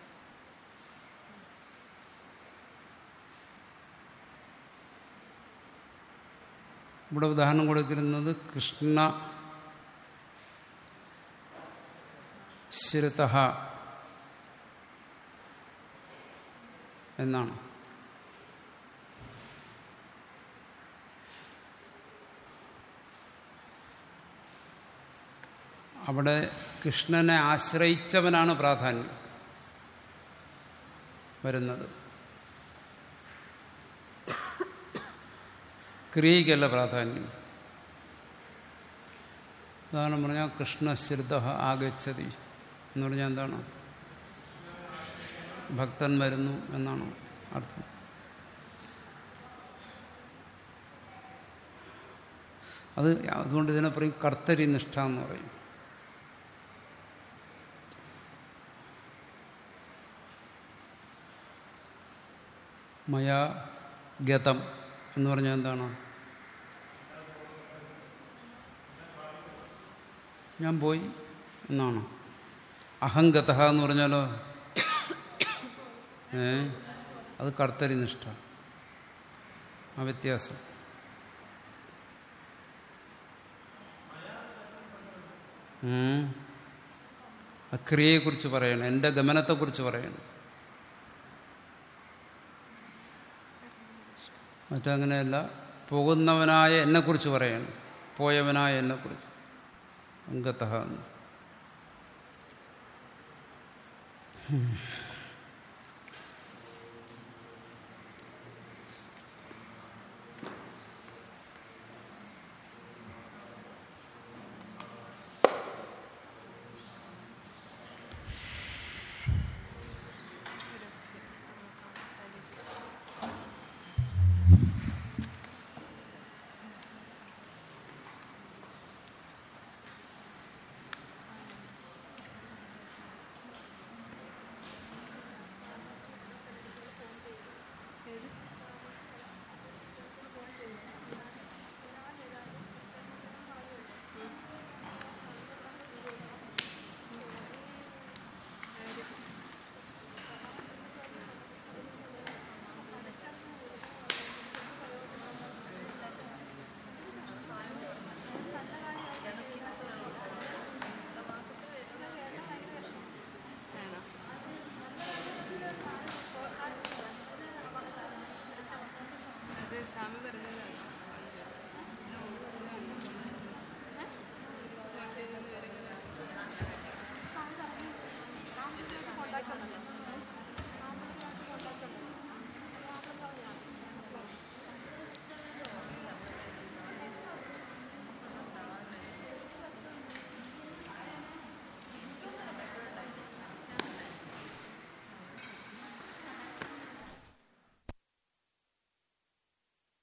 ഇവിടെ ഉദാഹരണം കൊടുക്കുന്നത് കൃഷ്ണ ശിരത എന്നാണ് അവിടെ കൃഷ്ണനെ ആശ്രയിച്ചവനാണ് പ്രാധാന്യം വരുന്നത് ക്രിയയ്ക്കല്ല പ്രാധാന്യം ഉദാഹരണം പറഞ്ഞാൽ കൃഷ്ണശ്രിത ആഗച്ഛതി എന്ന് പറഞ്ഞാൽ എന്താണ് ഭക്തൻ വരുന്നു എന്നാണ് അർത്ഥം അത് അതുകൊണ്ട് ഇതിനെ പറയും കർത്തരി നിഷ്ഠ എന്ന് പറയും മയാ ഗതം എന്ന് പറഞ്ഞാൽ എന്താണ് ഞാൻ പോയി എന്നാണ് അഹംഗത എന്ന് പറഞ്ഞാലോ ഏ അത് കർത്തരി നിഷ്ഠ ആ വ്യത്യാസം ഉം. ആ ക്രിയയെക്കുറിച്ച് പറയണം എൻ്റെ ഗമനത്തെക്കുറിച്ച് പറയണം മറ്റങ്ങനെയല്ല പോകുന്നവനായ എന്നെക്കുറിച്ച് പറയണം പോയവനായ എന്നെക്കുറിച്ച് അംഗത എന്ന് അത് സ്വാമി പറഞ്ഞത്